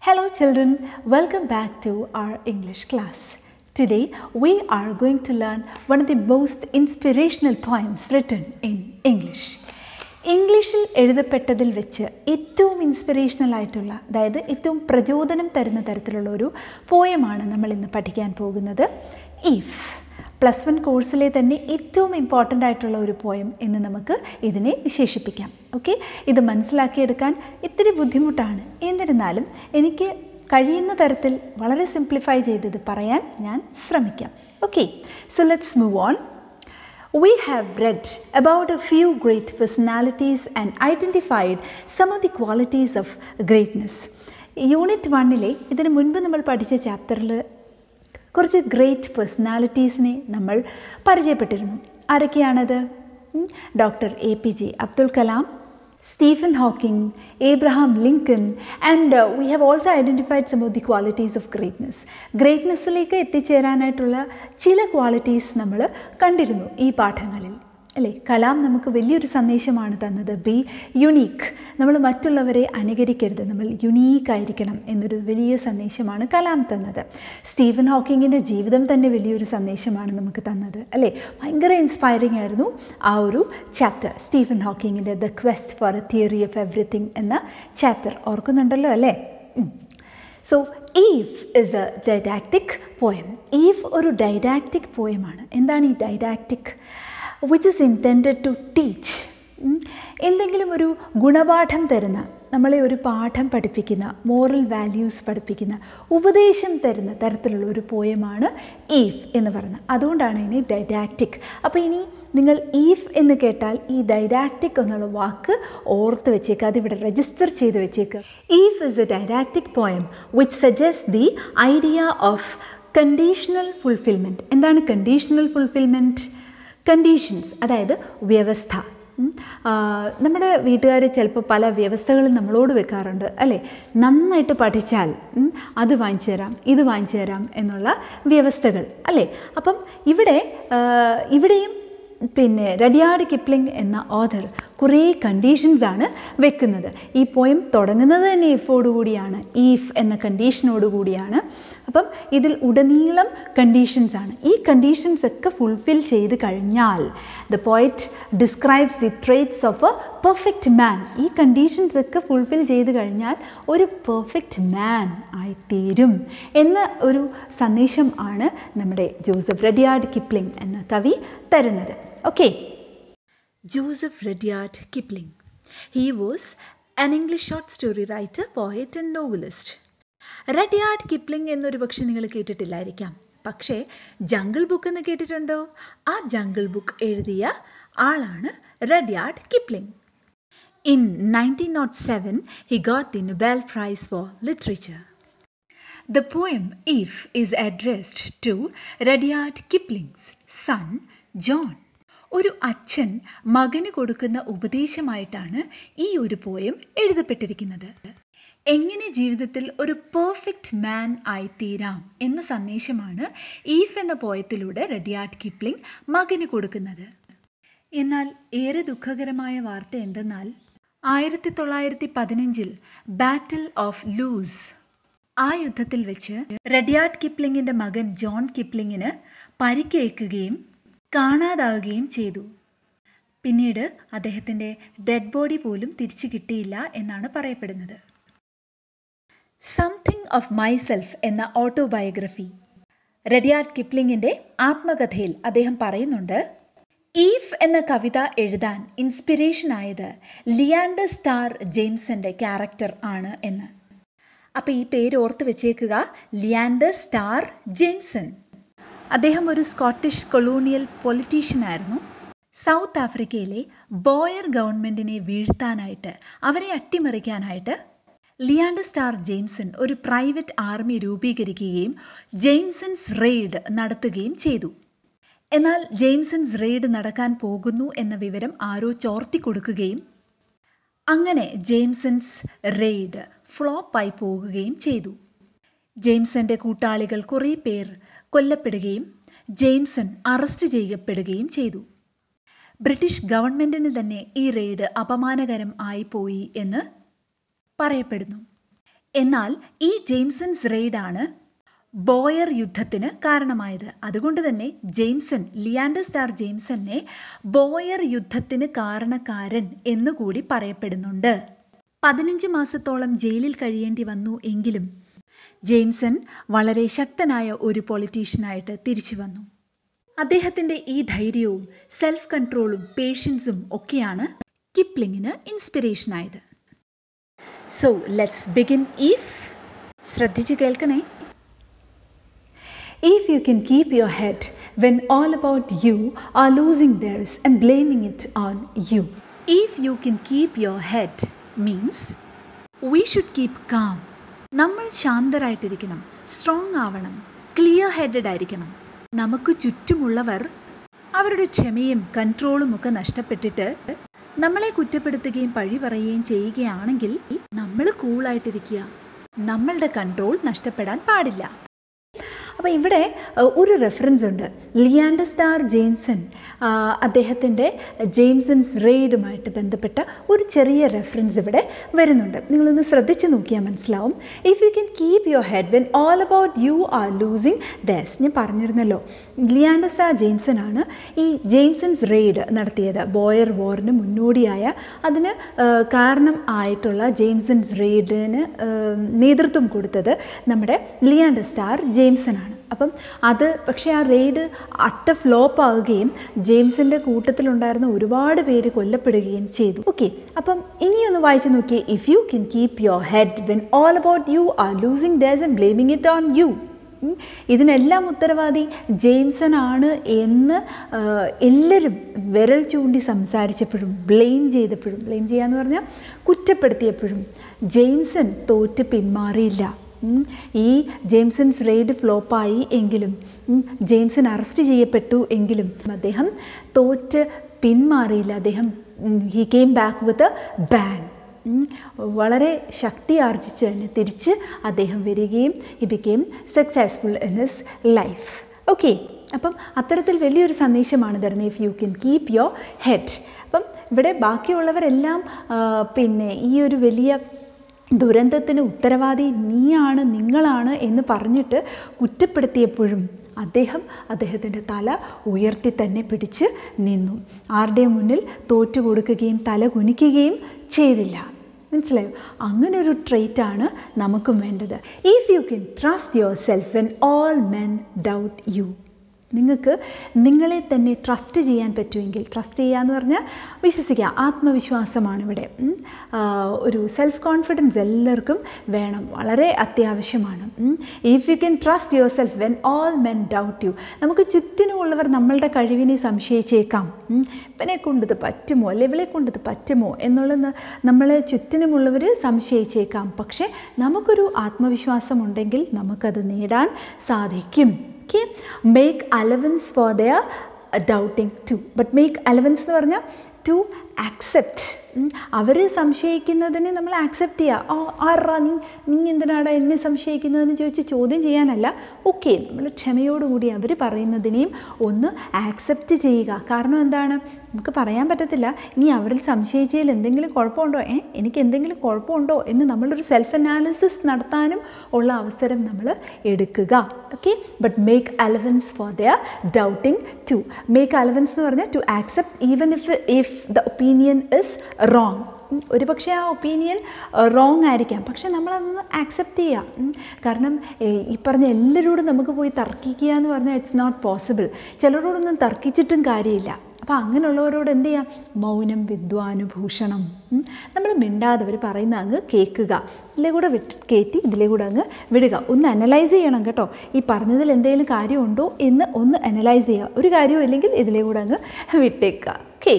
Hello children, welcome back to our English class. Today we are going to learn one of the most inspirational poems written in English. ഇംഗ്ലീഷിൽ എഴുതപ്പെട്ടതിൽ വെച്ച് ഏറ്റവും inspirational ആയിട്ടുള്ള അതായത് ഏറ്റവും പ്രചോദനം തരുന്ന തരത്തിലുള്ള ഒരു പോയമാണ് നമ്മൾ ഇന്ന് പഠിക്കാൻ പോകുന്നത് ഇഫ് പ്ലസ് വൺ കോഴ്സിലെ തന്നെ ഏറ്റവും ഇമ്പോർട്ടൻ്റ് ആയിട്ടുള്ള ഒരു പോയം എന്ന് നമുക്ക് ഇതിനെ വിശേഷിപ്പിക്കാം ഓക്കെ ഇത് മനസ്സിലാക്കിയെടുക്കാൻ ഇത്തിരി ബുദ്ധിമുട്ടാണ് എന്നിരുന്നാലും എനിക്ക് കഴിയുന്ന തരത്തിൽ വളരെ സിംപ്ലിഫൈ ചെയ്തത് പറയാൻ ഞാൻ ശ്രമിക്കാം okay so let's move on We have read about a few great personalities and identified some of the qualities of greatness. Unit വണ്ണിലെ ഇതിന് മുൻപ് നമ്മൾ പഠിച്ച ചാപ്റ്ററിൽ കുറച്ച് ഗ്രേറ്റ് പേഴ്സണാലിറ്റീസിനെ നമ്മൾ പരിചയപ്പെട്ടിരുന്നു ആരൊക്കെയാണത് doctor A P J Abdul Kalam Stephen Hawking Abraham Lincoln and we have also identified some of the qualities of greatness ഗ്രേറ്റ്നെസ്സിലേക്ക് എത്തിച്ചേരാനായിട്ടുള്ള ചില ക്വാളിറ്റീസ് നമ്മൾ കണ്ടിരുന്നു ഈ പാഠങ്ങളിൽ അല്ലേ കലാം നമുക്ക് വലിയൊരു സന്ദേശമാണ് തന്നത് ബി യുണീക്ക് നമ്മൾ മറ്റുള്ളവരെ അനുകരിക്കരുത് നമ്മൾ യുണീക്ക് ആയിരിക്കണം എന്നൊരു വലിയ സന്ദേശമാണ് കലാം തന്നത് സ്റ്റീഫൻ ഹോക്കിങ്ങിൻ്റെ ജീവിതം തന്നെ വലിയൊരു സന്ദേശമാണ് നമുക്ക് തന്നത് അല്ലേ ഭയങ്കര ഇൻസ്പയറിംഗ് ആയിരുന്നു ആ ഒരു ചാപ്റ്റർ സ്റ്റീഫൻ ഹോക്കിങ്ങിൻ്റെ the quest for a theory of everything എന്ന ചാപ്റ്റർ ഓർക്കുന്നുണ്ടല്ലോ അല്ലേ so if is a didactic poem if ഒരു ഡൈഡാക്റ്റിക് പോയമാണ് എന്താണ് ഈ didactic which is intended to teach എന്തെങ്കിലും ഒരു ഗുണപാഠം തരുന്ന നമ്മളെ ഒരു പാഠം പഠിപ്പിക്കുന്ന മോറൽ വാല്യൂസ് പഠിപ്പിക്കുന്ന ഉപദേശം തരുന്ന തരത്തിലുള്ള ഒരു പോയമാണ് ഈഫ് എന്ന് പറയുന്നത് അതുകൊണ്ടാണ് ഇനി ഡൈഡാക്റ്റിക് അപ്പോൾ ഇനി നിങ്ങൾ ഈഫ് എന്ന് കേട്ടാൽ ഈ ഡൈഡാക്റ്റിക് എന്നുള്ള വാക്ക് ഓർത്ത് വെച്ചേക്ക് അതിവിടെ രജിസ്റ്റർ ചെയ്ത് വെച്ചേക്ക് if is a didactic poem which suggest the idea of conditional fulfilment എന്താണ് കണ്ടീഷണൽ ഫുൾഫിൽമെൻറ്റ് കണ്ടീഷൻസ് അതായത് വ്യവസ്ഥ നമ്മുടെ വീട്ടുകാർ ചിലപ്പോൾ പല വ്യവസ്ഥകളും നമ്മളോട് വെക്കാറുണ്ട് അല്ലേ നന്നായിട്ട് പഠിച്ചാൽ അത് വാങ്ങിച്ചു തരാം ഇത് വാങ്ങിച്ചു തരാം എന്നുള്ള വ്യവസ്ഥകൾ അല്ലേ അപ്പം ഇവിടെ ഇവിടെയും പിന്നെ റഡിയാഡ് കിപ്ലിംഗ് എന്ന ഓഥർ കുറേ കണ്ടീഷൻസ് ആണ് വെക്കുന്നത് ഈ പോയം തുടങ്ങുന്നത് തന്നെ ഇഫോടുകൂടിയാണ് ഈഫ് എന്ന കണ്ടീഷനോട് കൂടിയാണ് അപ്പം ഇതിൽ ഉടനീളം കണ്ടീഷൻസ് ആണ് ഈ കണ്ടീഷൻസ് ഒക്കെ ഫുൾഫിൽ ചെയ്ത് കഴിഞ്ഞാൽ the poet describes the traits of a perfect man ഈ കണ്ടീഷൻസ് ഒക്കെ ഫുൾഫിൽ ചെയ്ത് കഴിഞ്ഞാൽ ഒരു പെർഫെക്റ്റ് മാൻ ആയിത്തീരും എന്ന ഒരു സന്ദേശം ആണ് നമ്മുടെ ജോസഫ് റെഡിയാർഡ് കിപ്ലിംഗ് എന്ന കവി തരുന്നത് okay Joseph Rudyard Kipling. He was an English short story writer, poet and novelist. Rudyard Kipling എന്നൊരു പക്ഷെ നിങ്ങൾ കേട്ടിട്ടില്ലായിരിക്കാം പക്ഷേ ജംഗിൾ ബുക്ക് എന്ന് കേട്ടിട്ടുണ്ടോ ആ ജംഗിൾ ബുക്ക് എഴുതിയ ആളാണ് Rudyard Kipling in nineteen nought seven he got the Nobel prize for literature The poem If is addressed to Rudyard Kipling's son John. ഒരു അച്ഛൻ മകന് കൊടുക്കുന്ന ഉപദേശമായിട്ടാണ് ഈ ഒരു പോയം എഴുതപ്പെട്ടിരിക്കുന്നത് എങ്ങനെ ജീവിതത്തിൽ ഒരു പെർഫെക്റ്റ് മാൻ ആയിത്തീരാം എന്ന സന്ദേശമാണ് ഈഫ് എന്ന പോയത്തിലൂടെ റഡിയാർഡ് കിപ്ലിംഗ് മകന് കൊടുക്കുന്നത് എന്നാൽ ഏറെ ദുഃഖകരമായ വാർത്ത എന്തെന്നാൽ ആയിരത്തി തൊള്ളായിരത്തി പതിനഞ്ചിൽ ബാറ്റിൽ ഓഫ് ലൂസ് ആ യുദ്ധത്തിൽ വെച്ച് റഡിയാർഡ് കിപ്ലിങ്ങിൻ്റെ മകൻ ജോൺ കിപ്ലിങ്ങിന് പരിക്കേൽക്കുകയും കാണാതാവുകയും ചെയ്തു പിന്നീട് അദ്ദേഹത്തിൻ്റെ ഡെഡ് ബോഡി പോലും തിരിച്ചു കിട്ടിയില്ല എന്നാണ് പറയപ്പെടുന്നത് സംതിങ് ഓഫ് മൈസെൽഫ് എന്ന ഓട്ടോബയോഗ്രഫി റഡിയാർഡ് കിപ്ലിങ്ങിൻ്റെ ആത്മകഥയിൽ അദ്ദേഹം പറയുന്നുണ്ട് ഈഫ് എന്ന കവിത എഴുതാൻ ഇൻസ്പിറേഷൻ ആയത് ലിയാൻഡർ സ്റ്റാർ ജെയിംസന്റെ ക്യാരക്ടർ ആണ് എന്ന് അപ്പോൾ ഈ പേര് ഓർത്ത് വെച്ചേക്കുക ലിയാൻഡർ സ്റ്റാർ ജെയിംസൺ അദ്ദേഹം ഒരു സ്കോട്ടിഷ് കൊളോണിയൽ പൊളിറ്റീഷ്യനായിരുന്നു സൗത്ത് ആഫ്രിക്കയിലെ ബോയർ ഗവൺമെൻറ്റിനെ വീഴ്ത്താനായിട്ട് അവരെ അട്ടിമറിക്കാനായിട്ട് ലിയാൻഡർ സ്റ്റാർ ജെയിംസൺ ഒരു പ്രൈവറ്റ് ആർമി രൂപീകരിക്കുകയും ജെയിംസൺസ് റെയ്ഡ് നടത്തുകയും ചെയ്തു എന്നാൽ ജെയിംസൺസ് റെയ്ഡ് നടക്കാൻ പോകുന്നു എന്ന വിവരം ആരോ ചോർത്തി കൊടുക്കുകയും അങ്ങനെ ജെയിംസൺസ് റെയ്ഡ് ഫ്ലോപ്പായി പോകുകയും ചെയ്തു ജെയിംസന്റെ കൂട്ടാളികൾ കുറേ പേർ കൊല്ലപ്പെടുകയും ജെയിംസൺ അറസ്റ്റ് ചെയ്യപ്പെടുകയും ചെയ്തു ബ്രിട്ടീഷ് ഗവൺമെൻറ്റിന് തന്നെ ഈ റെയ്ഡ് അപമാനകരം ആയിപ്പോയി എന്ന് പറയപ്പെടുന്നു എന്നാൽ ഈ ജെയിംസൺസ് റെയ്ഡാണ് ബോയർ യുദ്ധത്തിന് കാരണമായത് അതുകൊണ്ട് തന്നെ ജെയിംസൺ ലിയാൻഡർ സ്റ്റാർ ജെയിംസനെ ബോയർ യുദ്ധത്തിന് കാരണക്കാരൻ എന്നുകൂടി പറയപ്പെടുന്നുണ്ട് പതിനഞ്ച് മാസത്തോളം ജയിലിൽ കഴിയേണ്ടി വന്നു എങ്കിലും ജെയിംസൺ വളരെ ശക്തനായ ഒരു പൊളിറ്റീഷ്യനായിട്ട് തിരിച്ചു വന്നു അദ്ദേഹത്തിൻ്റെ ഈ ധൈര്യവും സെൽഫ് കൺട്രോളും പേഷ്യൻസും ഒക്കെയാണ് കിപ്ലിങ്ങിന് ഇൻസ്പിറേഷനായത് സോ ലെറ്റ്സ് ബിഗിൻ ഇഫ് ശ്രദ്ധിച്ചു കേൾക്കണേ If you can keep your head when all about you are losing theirs and blaming it on you. If you can keep your head means we should keep calm. നമ്മൾ ശാന്തരായിട്ടിരിക്കണം strong ആവണം clear headed ആയിരിക്കണം നമുക്ക് ചുറ്റുമുള്ളവർ അവരുടെ ക്ഷമയും കൺട്രോളും ഒക്കെ നഷ്ടപ്പെട്ടിട്ട് നമ്മളെ കുറ്റപ്പെടുത്തുകയും പഴി പറയുകയും ചെയ്യുകയാണെങ്കിൽ നമ്മൾ കൂളായിട്ടിരിക്കുക നമ്മളുടെ കൺട്രോൾ നഷ്ടപ്പെടാൻ പാടില്ല അപ്പോൾ ഇവിടെ അഹ്, ഒരു റെഫറൻസ് ഉണ്ട് ലിയാൻഡർ സ്റ്റാർ ജെയിംസൺ അദ്ദേഹത്തിൻ്റെ ജെയിംസൺസ് റെയ്ഡുമായിട്ട് ബന്ധപ്പെട്ട ഒരു ചെറിയ റെഫറൻസ് ഇവിടെ വരുന്നുണ്ട് നിങ്ങളൊന്ന് ശ്രദ്ധിച്ച് നോക്കിയാൽ മനസ്സിലാവും if you can keep your head when all about you are losing theirs ഞാൻ പറഞ്ഞിരുന്നല്ലോ ലിയാൻഡർ സ്റ്റാർ ജെയിംസൺ ആണ് ഈ ജെയിംസൺസ് റെയ്ഡ് നടത്തിയത് ബോയർ വാറിന് മുന്നോടിയായ അതിന് ആഹ്, കാരണം ആയിട്ടുള്ള ജെയിംസൺസ് റെയ്ഡിന് ആഹ്, നേതൃത്വം കൊടുത്തത് നമ്മുടെ ലിയാൻഡർ സ്റ്റാർ ജെയിംസൺ ആണ് അപ്പം അത് പക്ഷേ ആ റെയ്ഡ് അട്ട ഫ്ലോപ്പ് ആവുകയും ജെയിംസിൻ്റെ കൂട്ടത്തിലുണ്ടായിരുന്ന ഒരുപാട് പേര് കൊല്ലപ്പെടുകയും ചെയ്തു ഓക്കെ അപ്പം ഇനിയൊന്ന് വായിച്ചു നോക്കിയേ if you can keep your head when all about you are losing theirs and blaming it on you um. ഇതിനെല്ലാം ഉത്തരവാദി ജെയിംസൺ ആണ് എന്ന് ആ, എല്ലാവരും വിരൽ ചൂണ്ടി സംസാരിച്ചപ്പോഴും ബ്ലെയിം ചെയ്തപ്പോഴും ബ്ലെയിം ചെയ്യാന്ന് പറഞ്ഞാൽ കുറ്റപ്പെടുത്തിയപ്പോഴും ജെയിംസൺ തോറ്റ് പിന്മാറിയില്ല ഉം. ഈ ജെയിംസൺസ് റെയ്ഡ് ഫ്ലോപ്പായി എങ്കിലും ഉം, ജെയിംസൺ അറസ്റ്റ് ചെയ്യപ്പെട്ടു എങ്കിലും അദ്ദേഹം തോറ്റ് പിന്മാറിയില്ല അദ്ദേഹം he came back with a bang um. വളരെ ശക്തി ആർജിച്ച് തന്നെ തിരിച്ച് അദ്ദേഹം വരികയും ഈ became successful in his life okay അപ്പം അത്തരത്തിൽ വലിയൊരു സന്ദേശമാണ് തരുന്നത് if you can keep your head അപ്പം ഇവിടെ ബാക്കിയുള്ളവരെല്ലാം ആ, പിന്നെ ഈ ഒരു വലിയ ദുരന്തത്തിന് ഉത്തരവാദി നീയാണ് നിങ്ങളാണ് എന്ന് പറഞ്ഞിട്ട് കുറ്റപ്പെടുത്തിയപ്പോഴും അദ്ദേഹം അദ്ദേഹത്തിൻ്റെ തല ഉയർത്തി തന്നെ പിടിച്ച് നിന്നു ആരുടെയും മുന്നിൽ തോറ്റു കൊടുക്കുകയും തല കുനിക്കുകയും ചെയ്തില്ല മനസ്സിലായോ അങ്ങനെ ഒരു ട്രേറ്റ് ആണ് നമുക്കും വേണ്ടത് if you can trust yourself when all men doubt you നിങ്ങൾക്ക് നിങ്ങളെ തന്നെ ട്രസ്റ്റ് ചെയ്യാൻ പറ്റുമെങ്കിൽ ട്രസ്റ്റ് ചെയ്യുക എന്ന് പറഞ്ഞാൽ വിശ്വസിക്കുക ആത്മവിശ്വാസമാണ് ഇവിടെ ഉം. ആ, ഒരു സെൽഫ് കോൺഫിഡൻസ് എല്ലാവർക്കും വേണം വളരെ അത്യാവശ്യമാണ് if you can trust yourself when all men doubt you നമുക്ക് ചുറ്റിനുമുള്ളവർ നമ്മളുടെ കഴിവിനെ സംശയിച്ചേക്കാം ഉം. ഇവനെ കൊണ്ടിത് പറ്റുമോ അല്ലെ ഇവളെ കൊണ്ടിത് പറ്റുമോ എന്നുള്ളത് നമ്മളെ ചുറ്റിനുമുള്ളവർ സംശയിച്ചേക്കാം പക്ഷേ നമുക്കൊരു ആത്മവിശ്വാസം ഉണ്ടെങ്കിൽ നമുക്കത് നേടാൻ സാധിക്കും okay make allowance for their doubting too but make allowance എന്ന് പറഞ്ഞാൽ ടു ആക്സെപ്റ്റ് അവർ സംശയിക്കുന്നതിനെ നമ്മൾ ആക്സെപ്റ്റ് ചെയ്യുക ഓ ആറാ നീ നീ എന്തിനാടാ എന്നെ സംശയിക്കുന്നതെന്ന് ചോദിച്ച് ചോദ്യം ചെയ്യാനല്ല ഓക്കെ നമ്മൾ ക്ഷമയോടുകൂടി അവർ പറയുന്നതിനെയും ഒന്ന് ആക്സെപ്റ്റ് ചെയ്യുക കാരണം എന്താണ് നമുക്ക് പറയാൻ പറ്റത്തില്ല ഇനി അവരിൽ സംശയിച്ചതിൽ എന്തെങ്കിലും കുഴപ്പമുണ്ടോ ഏ എനിക്ക് എന്തെങ്കിലും കുഴപ്പമുണ്ടോ എന്ന് നമ്മളൊരു സെൽഫ് അനാലിസിസ് നടത്താനും ഉള്ള അവസരം നമ്മൾ എടുക്കുക okay but make allowance for their doubting too make allowance എന്ന് പറഞ്ഞാൽ to accept even if if the opinion is wrong ഒരു പക്ഷേ ആ ഒപ്പീനിയൻ റോങ് ആയിരിക്കാം പക്ഷെ നമ്മളതൊന്ന് ആക്സെപ്റ്റ് ചെയ്യുക ഉം. കാരണം ഏഹ്, ഈ പറഞ്ഞ എല്ലാവരോടും നമുക്ക് പോയി തർക്കിക്കുക എന്ന് പറഞ്ഞാൽ ഇറ്റ്സ് നോട്ട് പോസിബിൾ ചിലരോടൊന്നും തർക്കിച്ചിട്ടും കാര്യമില്ല അപ്പോൾ അങ്ങനെയുള്ളവരോട് എന്ത് ചെയ്യാം മൗനം വിദ്വാനുഭൂഷണം ഉം. നമ്മൾ മിണ്ടാതെ അവർ പറയുന്ന അങ്ങ് കേൾക്കുക ഇതിലെ കൂടെ വിട്ട് കയറ്റി ഇതിലെ കൂടെ അങ്ങ് വിടുക ഒന്ന് അനലൈസ് ചെയ്യണം കേട്ടോ ഈ പറഞ്ഞതിൽ എന്തെങ്കിലും കാര്യമുണ്ടോ എന്ന് ഒന്ന് അനലൈസ് ചെയ്യുക ഒരു കാര്യവും ഇല്ലെങ്കിൽ ഇതിലെ കൂടെ അങ്ങ് വിട്ടേക്കുക okay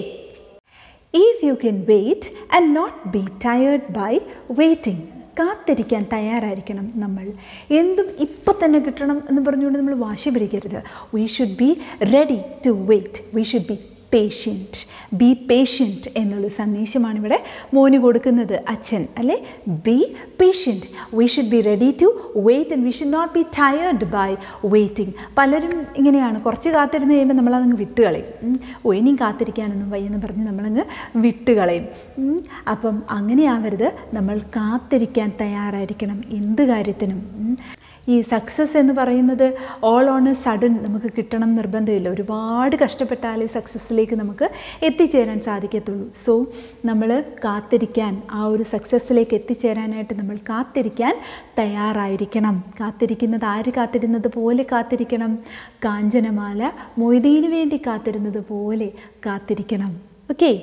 if you can wait and not be tired by waiting കാത്തിരിക്കാൻ തയ്യാറായിരിക്കണം നമ്മൾ എന്തും ഇപ്പം തന്നെ കിട്ടണം എന്ന് പറഞ്ഞുകൊണ്ട് നമ്മൾ വാശി പിടിക്കരുത് we should be ready to wait we should be patient be patient എന്നുള്ള സന്ദേശമാണ് ഇവിടെ മോന് കൊടുക്കുന്നത് അച്ഛൻ അല്ലേ be patient we should be ready to wait and we should not be tired by waiting പലരും ഇങ്ങനെയാണ് കുറച്ച് കാത്തിരുന്ന് കഴിയുമ്പോൾ നമ്മളതങ്ങ് വിട്ടുകളയും ഉം. ഓ ഇനിയും കാത്തിരിക്കാനൊന്നും വയ്യെന്ന് പറഞ്ഞ് നമ്മളങ്ങ് വിട്ടുകളയും ഉം. അപ്പം അങ്ങനെ ആവരുത് നമ്മൾ കാത്തിരിക്കാൻ തയ്യാറായിരിക്കണം എന്ത് കാര്യത്തിനും ഉം. ഈ സക്സസ് എന്ന് പറയുന്നത് ഓൾ ഓൺ എ സഡൻ നമുക്ക് കിട്ടണം നിർബന്ധമില്ല ഒരുപാട് കഷ്ടപ്പെട്ടാലേ സക്സസ്സിലേക്ക് നമുക്ക് എത്തിച്ചേരാൻ സാധിക്കത്തുള്ളൂ സോ നമ്മൾ കാത്തിരിക്കാൻ ആ ഒരു സക്സസ്സിലേക്ക് എത്തിച്ചേരാനായിട്ട് നമ്മൾ കാത്തിരിക്കാൻ തയ്യാറായിരിക്കണം കാത്തിരിക്കുന്നത് ആര് കാത്തിരുന്നത് പോലെ കാത്തിരിക്കണം കാഞ്ചനമാല മൊയ്തീന് വേണ്ടി കാത്തിരുന്നത് പോലെ കാത്തിരിക്കണം okay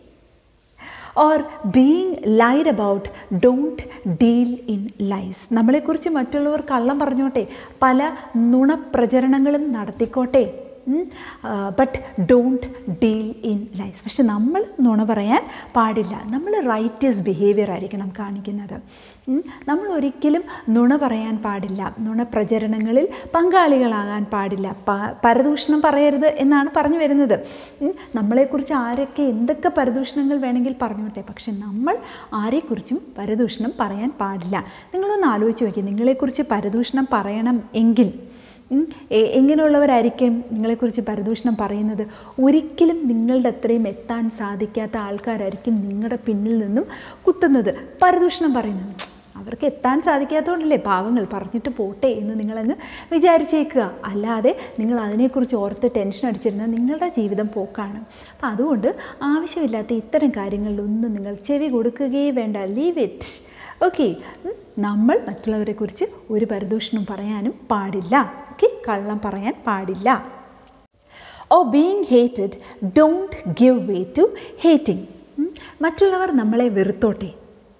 or being lied about don't deal in lies നമ്മളെക്കുറിച്ച് മറ്റുള്ളവർ കള്ളം പറഞ്ഞോട്ടെ പല നുണപ്രചരണങ്ങളും നടത്തിക്കോട്ടെ but don't deal in lies പക്ഷെ നമ്മൾ നുണ പറയാൻ പാടില്ല നമ്മൾ റൈറ്റേഴ്സ് ബിഹേവിയർ ആയിരിക്കണം കാണിക്കുന്നത് ഉം. നമ്മൾ ഒരിക്കലും നുണ പറയാൻ പാടില്ല നുണപ്രചരണങ്ങളിൽ പങ്കാളികളാകാൻ പാടില്ല പ- പരദൂഷണം പറയരുത് എന്നാണ് പറഞ്ഞു വരുന്നത് ഉം. നമ്മളെക്കുറിച്ച് ആരൊക്കെ എന്തൊക്കെ പരദൂഷണങ്ങൾ വേണമെങ്കിൽ പറഞ്ഞോട്ടെ പക്ഷെ നമ്മൾ ആരെക്കുറിച്ചും പരദൂഷണം പറയാൻ പാടില്ല നിങ്ങളൊന്ന് ആലോചിച്ച് നോക്കി നിങ്ങളെക്കുറിച്ച് പരദൂഷണം പറയണം എങ്കിൽ ഉം, എ- എങ്ങനെയുള്ളവരായിരിക്കും നിങ്ങളെക്കുറിച്ച് പരദൂഷണം പറയുന്നത് ഒരിക്കലും നിങ്ങളുടെ അത്രയും എത്താൻ സാധിക്കാത്ത ആൾക്കാരായിരിക്കും നിങ്ങളുടെ പിന്നിൽ നിന്നും കുത്തുന്നത് പരദൂഷണം പറയുന്നത് അവർക്ക് എത്താൻ സാധിക്കാത്തതുകൊണ്ടല്ലേ പാവങ്ങൾ പറഞ്ഞിട്ട് പോട്ടെ എന്ന് നിങ്ങളങ്ങ് വിചാരിച്ചേക്കുക അല്ലാതെ നിങ്ങൾ അതിനെക്കുറിച്ച് ഓർത്ത് ടെൻഷൻ അടിച്ചിരുന്നാൽ നിങ്ങളുടെ ജീവിതം പോക്കാണ് അപ്പം അതുകൊണ്ട് ആവശ്യമില്ലാത്ത ഇത്തരം കാര്യങ്ങളിലൊന്നും നിങ്ങൾ ചെവി കൊടുക്കുകയേ വേണ്ട ലീവ് ഇറ്റ് ഓക്കെ നമ്മൾ മറ്റുള്ളവരെക്കുറിച്ച് ഒരു പരദൂഷണം പറയാനും പാടില്ല ഓക്കെ കള്ളം പറയാൻ പാടില്ല or being hated don't give way to hating മറ്റുള്ളവർ നമ്മളെ വെറുത്തോട്ടെ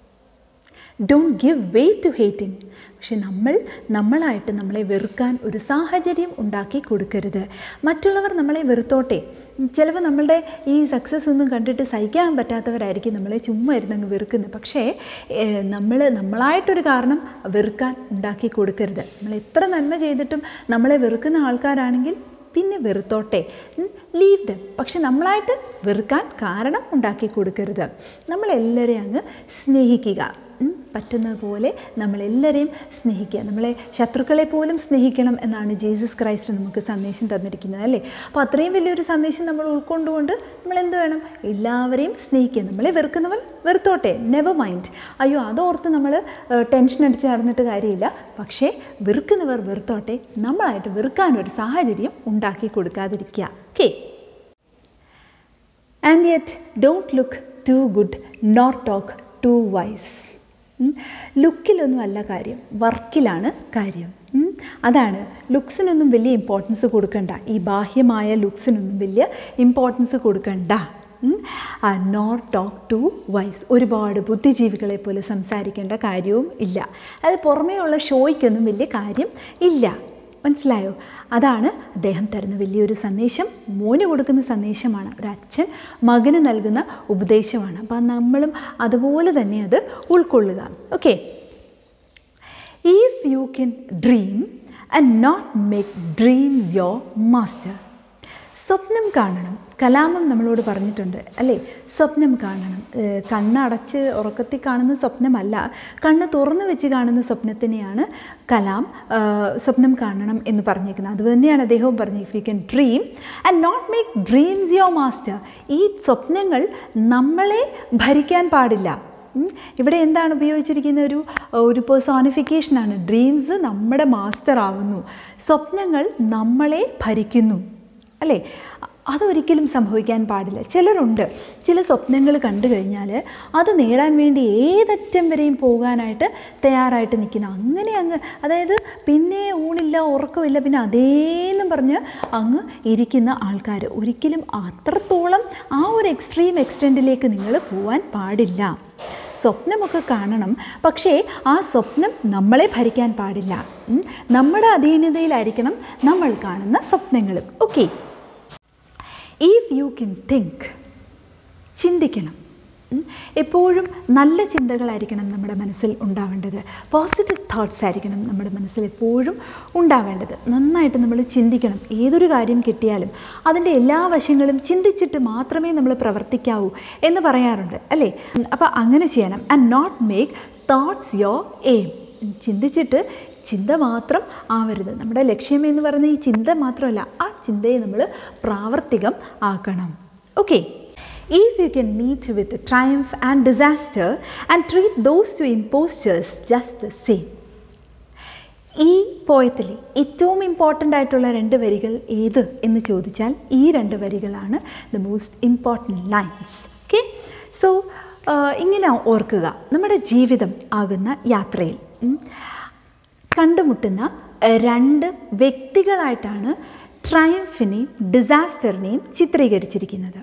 don't give way to hating പക്ഷെ നമ്മൾ നമ്മളായിട്ട് നമ്മളെ വെറുക്കാൻ ഒരു സാഹചര്യം ഉണ്ടാക്കി കൊടുക്കരുത് മറ്റുള്ളവർ നമ്മളെ വെറുത്തോട്ടെ ചിലപ്പോൾ നമ്മളുടെ ഈ സക്സസ് ഒന്നും കണ്ടിട്ട് സഹിക്കാൻ പറ്റാത്തവരായിരിക്കും നമ്മളെ ചുമ്മാ ഇരുന്നങ്ങ് വെറുക്കുന്നത് പക്ഷേ നമ്മൾ നമ്മളായിട്ടൊരു കാരണം വെറുക്കാൻ ഉണ്ടാക്കി കൊടുക്കരുത് നമ്മൾ എത്ര നന്മ ചെയ്തിട്ടും നമ്മളെ വെറുക്കുന്ന ആൾക്കാരാണെങ്കിൽ പിന്നെ വെറുത്തോട്ടെ ലീവ് ദം പക്ഷെ നമ്മളായിട്ട് വെറുക്കാൻ കാരണം ഉണ്ടാക്കി കൊടുക്കരുത് നമ്മളെല്ലാവരെയും അങ്ങ് സ്നേഹിക്കുക ഉം, പറ്റുന്നത് പോലെ നമ്മളെല്ലാവരെയും സ്നേഹിക്കുക നമ്മളെ ശത്രുക്കളെ പോലും സ്നേഹിക്കണം എന്നാണ് ജീസസ് ക്രൈസ്റ്റ് നമുക്ക് സന്ദേശം തന്നിരിക്കുന്നത് അല്ലേ അപ്പോൾ അത്രയും വലിയൊരു സന്ദേശം നമ്മൾ ഉൾക്കൊണ്ടുകൊണ്ട് നമ്മൾ എന്ത് വേണം എല്ലാവരെയും സ്നേഹിക്കുക നമ്മളെ വെറുക്കുന്നവർ വെറുത്തോട്ടെ നെവർ മൈൻഡ് അയ്യോ അതോർത്ത് നമ്മൾ ടെൻഷൻ അടിച്ച് നടന്നിട്ട് കാര്യമില്ല പക്ഷേ വെറുക്കുന്നവർ വെറുത്തോട്ടെ നമ്മളായിട്ട് വെറുക്കാനൊരു സാഹചര്യം ഉണ്ടാക്കി കൊടുക്കാതിരിക്കുക okay and yet don't look too good not talk too wise ലുക്കിലൊന്നും അല്ല കാര്യം വർക്കിലാണ് കാര്യം ഉം. അതാണ് ലുക്സിനൊന്നും വലിയ ഇമ്പോർട്ടൻസ് കൊടുക്കണ്ട ഈ ബാഹ്യമായ ലുക്സിനൊന്നും വലിയ ഇമ്പോർട്ടൻസ് കൊടുക്കണ്ട നോട്ട് ടോക്ക് ടു വൈസ് ഒരുപാട് ബുദ്ധിജീവികളെ പോലെ സംസാരിക്കേണ്ട കാര്യവും ഇല്ല അത് പുറമേയുള്ള ഷോയ്ക്കൊന്നും വലിയ കാര്യം ഇല്ല മനസ്സിലായോ അതാണ് അദ്ദേഹം തരുന്ന വലിയൊരു സന്ദേശം മോന് കൊടുക്കുന്ന സന്ദേശമാണ് ഒരു അച്ഛൻ മകന് നൽകുന്ന ഉപദേശമാണ് അപ്പം നമ്മളും അതുപോലെ തന്നെ അത് ഉൾക്കൊള്ളുക okay if you can dream and not make dreams your master സ്വപ്നം കാണണം കലാമം നമ്മളോട് പറഞ്ഞിട്ടുണ്ട് അല്ലേ സ്വപ്നം കാണണം ഏഹ് കണ്ണടച്ച് ഉറക്കത്തിൽ കാണുന്ന സ്വപ്നമല്ല കണ്ണ് തുറന്നു വെച്ച് കാണുന്ന സ്വപ്നത്തിനെയാണ് കലാം ആഹ് സ്വപ്നം കാണണം എന്ന് പറഞ്ഞേക്കുന്നത് അതുതന്നെയാണ് അദ്ദേഹവും പറഞ്ഞത് if you can dream and not make dreams your master ഈ സ്വപ്നങ്ങൾ നമ്മളെ ഭരിക്കാൻ പാടില്ല ഉം. ഇവിടെ എന്താണ് ഉപയോഗിച്ചിരിക്കുന്ന ഒരു ഒരു പേഴ്സോണിഫിക്കേഷനാണ് ഡ്രീംസ് നമ്മുടെ മാസ്റ്റർ ആവുന്നു സ്വപ്നങ്ങൾ നമ്മളെ ഭരിക്കുന്നു അല്ലേ അതൊരിക്കലും സംഭവിക്കാൻ പാടില്ല ചിലരുണ്ട് ചില സ്വപ്നങ്ങൾ കണ്ടു കഴിഞ്ഞാൽ അത് നേടാൻ വേണ്ടി ഏതറ്റം വരെയും പോകാനായിട്ട് തയ്യാറായിട്ട് നിൽക്കുന്ന അങ്ങനെ അങ്ങ് അതായത് പിന്നെ ഊണില്ല ഉറക്കമില്ല പിന്നെ അതേന്നും പറഞ്ഞ് അങ്ങ് ഇരിക്കുന്ന ആൾക്കാർ ഒരിക്കലും അത്രത്തോളം ആ ഒരു എക്സ്ട്രീം എക്സ്റ്റെൻറ്റിലേക്ക് നിങ്ങൾ പോകാൻ പാടില്ല സ്വപ്നമൊക്കെ കാണണം പക്ഷേ ആ സ്വപ്നം നമ്മളെ ഭരിക്കാൻ പാടില്ല ഉം. നമ്മുടെ അധീനതയിലായിരിക്കണം നമ്മൾ കാണുന്ന സ്വപ്നങ്ങളും okay if you can think ചിന്തിക്കണം ഉം. എപ്പോഴും നല്ല ചിന്തകളായിരിക്കണം നമ്മുടെ മനസ്സിൽ ഉണ്ടാവേണ്ടത് പോസിറ്റീവ് തോട്ട്സ് ആയിരിക്കണം നമ്മുടെ മനസ്സിൽ എപ്പോഴും ഉണ്ടാവേണ്ടത് നന്നായിട്ട് നമ്മൾ ചിന്തിക്കണം ഏതൊരു കാര്യം കിട്ടിയാലും അതിൻ്റെ എല്ലാ വശങ്ങളും ചിന്തിച്ചിട്ട് മാത്രമേ നമ്മൾ പ്രവർത്തിക്കാവൂ എന്ന് പറയാറുണ്ട് അല്ലേ അപ്പോൾ അങ്ങനെ ചെയ്യണം and not make thoughts your aim ചിന്തിച്ചിട്ട് ചിന്ത മാത്രം ആവരുത് നമ്മുടെ ലക്ഷ്യം എന്ന് പറയുന്ന ഈ ചിന്ത മാത്രമല്ല ആ ചിന്തയെ നമ്മൾ പ്രാവർത്തികം ആക്കണം okay If you can meet with triumph and disaster and treat those two imposters just the same. ഈ പോയത്തിൽ ഏറ്റവും ഇമ്പോർട്ടൻ്റ് ആയിട്ടുള്ള രണ്ട് വരികൾ ഏത് എന്ന് ചോദിച്ചാൽ ഈ രണ്ട് വരികളാണ് the most important lines okay so ഇങ്ങനെ ഓർക്കുക നമ്മുടെ ജീവിതം ആകുന്ന യാത്രയിൽ ഉം, കണ്ടുമുട്ടുന്ന ഏഹ്, രണ്ട് വ്യക്തികളായിട്ടാണ് ട്രയംഫിനെയും ഡിസാസ്റ്ററിനെയും ചിത്രീകരിച്ചിരിക്കുന്നത്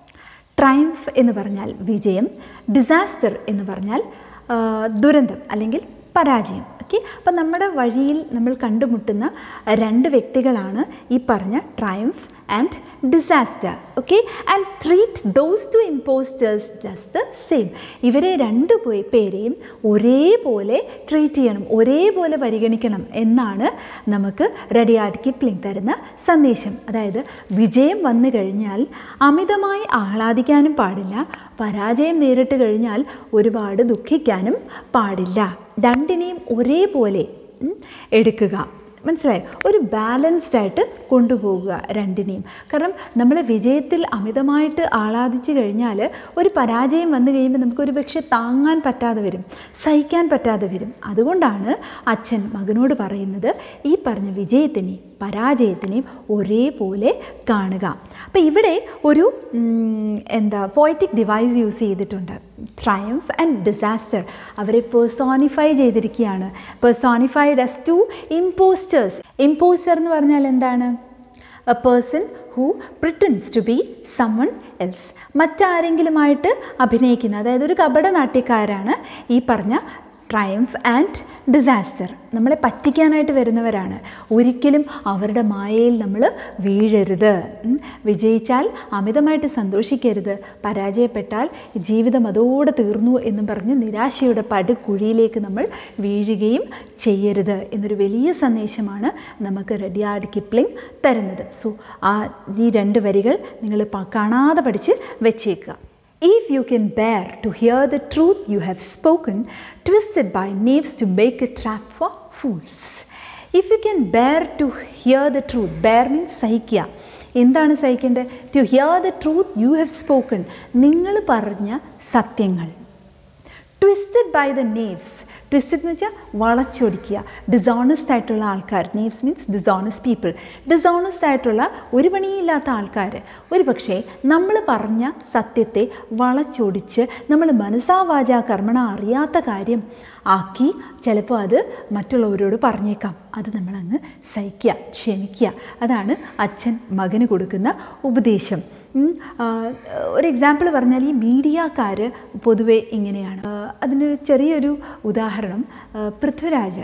ട്രയംഫ് എന്ന് പറഞ്ഞാൽ വിജയം ഡിസാസ്റ്റർ എന്ന് പറഞ്ഞാൽ ആ, ദുരന്തം അല്ലെങ്കിൽ പരാജയം ഓക്കെ അപ്പം നമ്മുടെ വഴിയിൽ നമ്മൾ കണ്ടുമുട്ടുന്ന രണ്ട് വ്യക്തികളാണ് ഈ പറഞ്ഞ triumph and disaster okay and treat those two impostors just the same ഇവരെ രണ്ട് പോയി പേരെയും ഒരേപോലെ ട്രീറ്റ് ചെയ്യണം ഒരേപോലെ പരിഗണിക്കണം എന്നാണ് നമുക്ക് റെഡിയാർഡ് കിപ്ലിംഗ് തരുന്ന സന്ദേശം അതായത് വിജയം വന്നു കഴിഞ്ഞാൽ അമിതമായി ആഹ്ലാദിക്കാനും പാടില്ല പരാജയം നേരിട്ട് കഴിഞ്ഞാൽ ഒരുപാട് ദുഃഖിക്കാനും പാടില്ല രണ്ടിനെയും ഒരേപോലെ ഉം, എടുക്കുക മനസ്സിലായി ഒരു ബാലൻസ്ഡ് ആയിട്ട് കൊണ്ടുപോകുക രണ്ടിനെയും കാരണം നമ്മൾ വിജയത്തിൽ അമിതമായിട്ട് ആഹ്ലാദിച്ചു കഴിഞ്ഞാൽ ഒരു പരാജയം വന്നു കഴിയുമ്പോൾ നമുക്കൊരു പക്ഷേ താങ്ങാൻ പറ്റാതെ വരും സഹിക്കാൻ പറ്റാതെ വരും അതുകൊണ്ടാണ് അച്ഛൻ മകനോട് പറയുന്നത് ഈ പറഞ്ഞ വിജയത്തിനെയും പരാജയത്തിനെയും ഒരേപോലെ കാണുക അപ്പോൾ ഇവിടെ ഒരു ഉം, എന്താ പോയറ്റിക് ഡിവൈസ് യൂസ് ചെയ്തിട്ടുണ്ട് ട്രയംഫ് ആൻഡ് ഡിസാസ്റ്റർ അവരെ പേഴ്സോണിഫൈ ചെയ്തിരിക്കുകയാണ് personified as two impostors impostor എന്ന് പറഞ്ഞാൽ എന്താണ് a person who pretends to be someone else മറ്റാരെങ്കിലുമായിട്ട് അഭിനയിക്കുന്ന അതായത് ഒരു കപട നാട്യക്കാരാണ് ഈ പറഞ്ഞ ട്രയംഫ് ആൻഡ് ഡിസാസ്റ്റർ നമ്മളെ പറ്റിക്കാനായിട്ട് വരുന്നവരാണ് ഒരിക്കലും അവരുടെ മായയിൽ നമ്മൾ വീഴരുത് ഉം. വിജയിച്ചാൽ അമിതമായിട്ട് സന്തോഷിക്കരുത് പരാജയപ്പെട്ടാൽ ജീവിതം അതോടെ തീർന്നു എന്നും പറഞ്ഞ് നിരാശയുടെ പടുകുഴിയിലേക്ക് നമ്മൾ വീഴുകയും ചെയ്യരുത് എന്നൊരു വലിയ സന്ദേശമാണ് നമുക്ക് റെഡിയാർഡ് കിപ്ലിംഗ് തരുന്നത് സോ ആ ഈ രണ്ട് വരികൾ നിങ്ങൾ പ- കാണാതെ പഠിച്ച് വെച്ചേക്കുക If you can bear to hear the truth you have spoken, twisted by knaves to make a trap for fools. If you can bear to hear the truth, bear means സഹിക്കുക എന്താണ് സഹിക്കേണ്ടത് to hear the truth you have spoken നിങ്ങൾ പറഞ്ഞ സത്യങ്ങൾ twisted by the knaves twisted എന്ന് വെച്ചാൽ വളച്ചൊടിക്കുക dishonest ആയിട്ടുള്ള ആൾക്കാർ knaves means dishonest people dishonest ആയിട്ടുള്ള ഒരു പണിയില്ലാത്ത ആൾക്കാർ ഒരു പക്ഷേ നമ്മൾ പറഞ്ഞ സത്യത്തെ വളച്ചൊടിച്ച് നമ്മൾ മനസാവാച കർമ്മണ അറിയാത്ത കാര്യം ആക്കി ചിലപ്പോൾ അത് മറ്റുള്ളവരോട് പറഞ്ഞേക്കാം അത് നമ്മളങ്ങ് സഹിക്കുക ക്ഷമിക്കുക അതാണ് അച്ഛൻ മകന് കൊടുക്കുന്ന ഉപദേശം ഉം, ആ, ഒരു എക്സാമ്പിൾ പറഞ്ഞാൽ ഈ മീഡിയക്കാർ പൊതുവെ ഇങ്ങനെയാണ് ആ, അതിനൊരു ചെറിയൊരു ഉദാഹരണം ആ, പൃഥ്വിരാജ്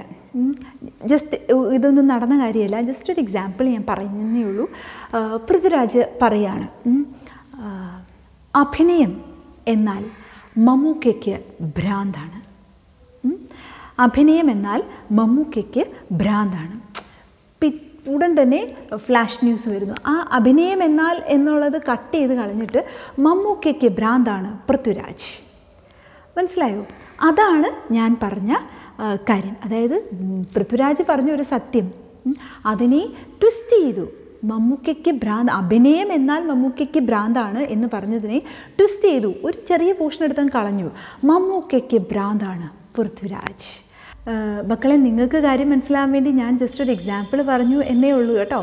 ജസ്റ്റ് ഇതൊന്നും നടന്ന കാര്യമല്ല ജസ്റ്റ് ഒരു എക്സാമ്പിൾ ഞാൻ പറയുന്നേ ഉള്ളൂ ആ, പൃഥ്വിരാജ് പറയാണ് ഉം, ആ, അഭിനയം എന്നാൽ മമ്മൂക്കയ്ക്ക് ഭ്രാന്താണ് ഉം. അഭിനയം എന്നാൽ മമ്മൂക്കയ്ക്ക് ഭ്രാന്താണ് പി- ഉടൻ തന്നെ ഫ്ലാഷ് ന്യൂസ് വരുന്നു ആ അഭിനയം എന്നാൽ എന്നുള്ളത് കട്ട് ചെയ്ത് കളഞ്ഞിട്ട് മമ്മൂക്കയ്ക്ക് ഭ്രാന്താണ് പൃഥ്വിരാജ് മനസ്സിലായോ അതാണ് ഞാൻ പറഞ്ഞ ആ, കാര്യം അതായത് ഉം, പൃഥ്വിരാജ് പറഞ്ഞ ഒരു സത്യം ഉം, അതിനെ ട്വിസ്റ്റ് ചെയ്തു മമ്മൂക്കയ്ക്ക് ഭ്രാന്ത് അഭിനയം എന്നാൽ മമ്മൂക്കയ്ക്ക് ഭ്രാന്താണ് എന്ന് പറഞ്ഞതിനെ ട്വിസ്റ്റ് ചെയ്തു ഒരു ചെറിയ പോർഷൻ എടുത്തങ്ങ് കളഞ്ഞു മമ്മൂക്കയ്ക്ക് ഭ്രാന്താണ് പൃഥ്വിരാജ് ആ, മക്കളെ നിങ്ങൾക്ക് കാര്യം മനസ്സിലാവാൻ വേണ്ടി ഞാൻ ജസ്റ്റ് ഒരു എക്സാമ്പിൾ പറഞ്ഞു എന്നേ ഉള്ളൂ കേട്ടോ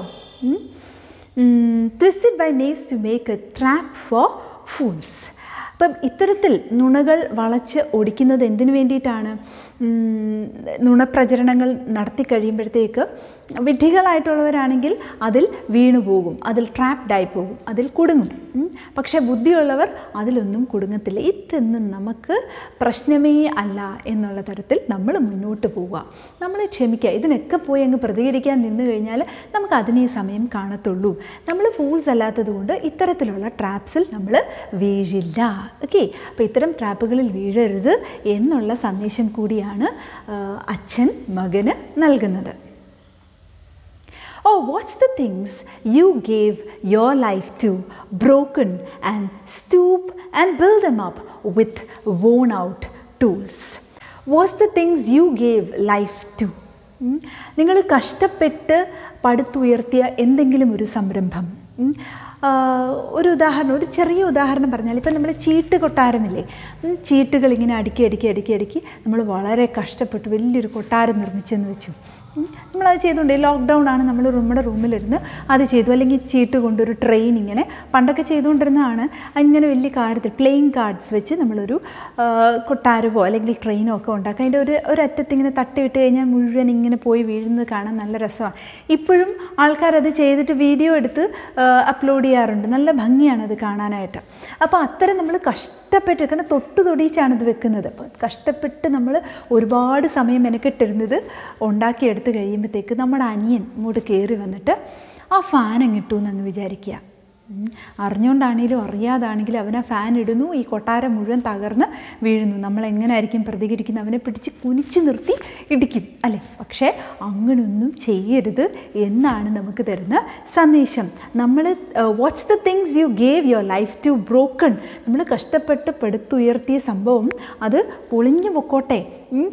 twisted by knaves to make a trap for fools അപ്പം ഇത്തരത്തിൽ നുണകൾ വളച്ച് ഒടിക്കുന്നത് എന്തിനു വേണ്ടിയിട്ടാണ് ഉം, നുണപ്രചരണങ്ങൾ നടത്തി കഴിയുമ്പോഴത്തേക്ക് വിഡ്ഢികളായിട്ടുള്ളവരാണെങ്കിൽ അതിൽ വീണു പോകും അതിൽ ട്രാപ്ഡായി പോകും അതിൽ കുടുങ്ങും ഉം. പക്ഷേ ബുദ്ധിയുള്ളവർ അതിലൊന്നും കുടുങ്ങത്തില്ല ഇതൊന്നും നമുക്ക് പ്രശ്നമേ അല്ല എന്നുള്ള തരത്തിൽ നമ്മൾ മുന്നോട്ട് പോവുക നമ്മൾ ക്ഷമിക്കുക ഇതിനൊക്കെ പോയി അങ്ങ് പ്രതികരിക്കാൻ നിന്ന് കഴിഞ്ഞാൽ നമുക്ക് അതിനേ സമയം കാണത്തുള്ളൂ നമ്മൾ ഫൂൾസ് അല്ലാത്തത് കൊണ്ട് ഇത്തരത്തിലുള്ള ട്രാപ്സിൽ നമ്മൾ വീഴില്ല ഓക്കെ അപ്പോൾ ഇത്തരം ട്രാപ്പുകളിൽ വീഴരുത് എന്നുള്ള സന്ദേശം കൂടിയാണ് ആ, അച്ഛൻ മകന് നൽകുന്നത് Oh, what's the things you gave your life to, broken and stoop and build them up with worn out tools? What's the things you gave life to? നിങ്ങൾ കഷ്ടപ്പെട്ട് പടുത്തുയർത്തിയ എന്തെങ്കിലും ഒരു സംരംഭം ഉം. ആ, ഒരു ഉദാഹരണം ഒരു ചെറിയ ഉദാഹരണം പറഞ്ഞാൽ ഇപ്പം നമ്മൾ ചീട്ട് കൊട്ടാരമില്ലേ ഉം, ചീട്ടുകൾ ഇങ്ങനെ അടുക്കി അടുക്കി അടുക്കി അടുക്കി നമ്മൾ വളരെ കഷ്ടപ്പെട്ട് വലിയൊരു കൊട്ടാരം നിർമ്മിച്ചെന്ന് വെച്ചു ഉം. നമ്മളത് ചെയ്തുകൊണ്ട് ലോക്ക്ഡൗൺ ആണ് നമ്മൾ നമ്മുടെ റൂമിലിരുന്ന് അത് ചെയ്തു അല്ലെങ്കിൽ ചീട്ട് കൊണ്ടൊരു ട്രെയിൻ ഇങ്ങനെ പണ്ടൊക്കെ ചെയ്തുകൊണ്ടിരുന്നതാണ് അങ്ങനെ വലിയ കാര്യത്തിൽ പ്ലേയിങ് കാർഡ്സ് വെച്ച് നമ്മളൊരു ആ, കൊട്ടാരമോ അല്ലെങ്കിൽ ട്രെയിനോ ഒക്കെ ഉണ്ടാക്കുക അതിൻ്റെ ഒരു ഒരറ്റത്ത് ഇങ്ങനെ തട്ടിവിട്ട് കഴിഞ്ഞാൽ മുഴുവൻ ഇങ്ങനെ പോയി വീഴുന്നത് കാണാൻ നല്ല രസമാണ് ഇപ്പോഴും ആൾക്കാരത് ചെയ്തിട്ട് വീഡിയോ എടുത്ത് അപ്ലോഡ് ചെയ്യാറുണ്ട് നല്ല ഭംഗിയാണ് അത് കാണാനായിട്ട് അപ്പോൾ അത്തരം നമ്മൾ കഷ്ടപ്പെട്ട് കാരണം തൊട്ട് തൊടിയിച്ചാണ് ഇത് വെക്കുന്നത് അപ്പോൾ കഷ്ടപ്പെട്ട് നമ്മൾ ഒരുപാട് സമയം മെനക്കെട്ടിരുന്നത് ഉണ്ടാക്കിയെടുത്ത് കഴിയുമ്പോഴത്തേക്ക് നമ്മുടെ അനിയൻ ഇങ്ങോട്ട് കയറി വന്നിട്ട് ആ ഫാൻ അങ്ങിട്ടു എന്നങ്ങ് വിചാരിക്കുക ഉം. അറിഞ്ഞുകൊണ്ടാണെങ്കിലും അറിയാതാണെങ്കിലും അവൻ ആ ഫാൻ ഇടുന്നു ഈ കൊട്ടാരം മുഴുവൻ തകർന്ന് വീഴുന്നു നമ്മൾ എങ്ങനെയായിരിക്കും പ്രതികരിക്കുന്നത് അവനെ പിടിച്ച് കുനിച്ച് നിർത്തി ഇടിക്കും അല്ലേ പക്ഷേ അങ്ങനെയൊന്നും ചെയ്യരുത് എന്നാണ് നമുക്ക് തരുന്ന സന്ദേശം നമ്മൾ what's the things you gave your life to broken നമ്മൾ കഷ്ടപ്പെട്ട് പെടുത്തുയർത്തിയ സംഭവം അത് പൊളിഞ്ഞു പൊക്കോട്ടെ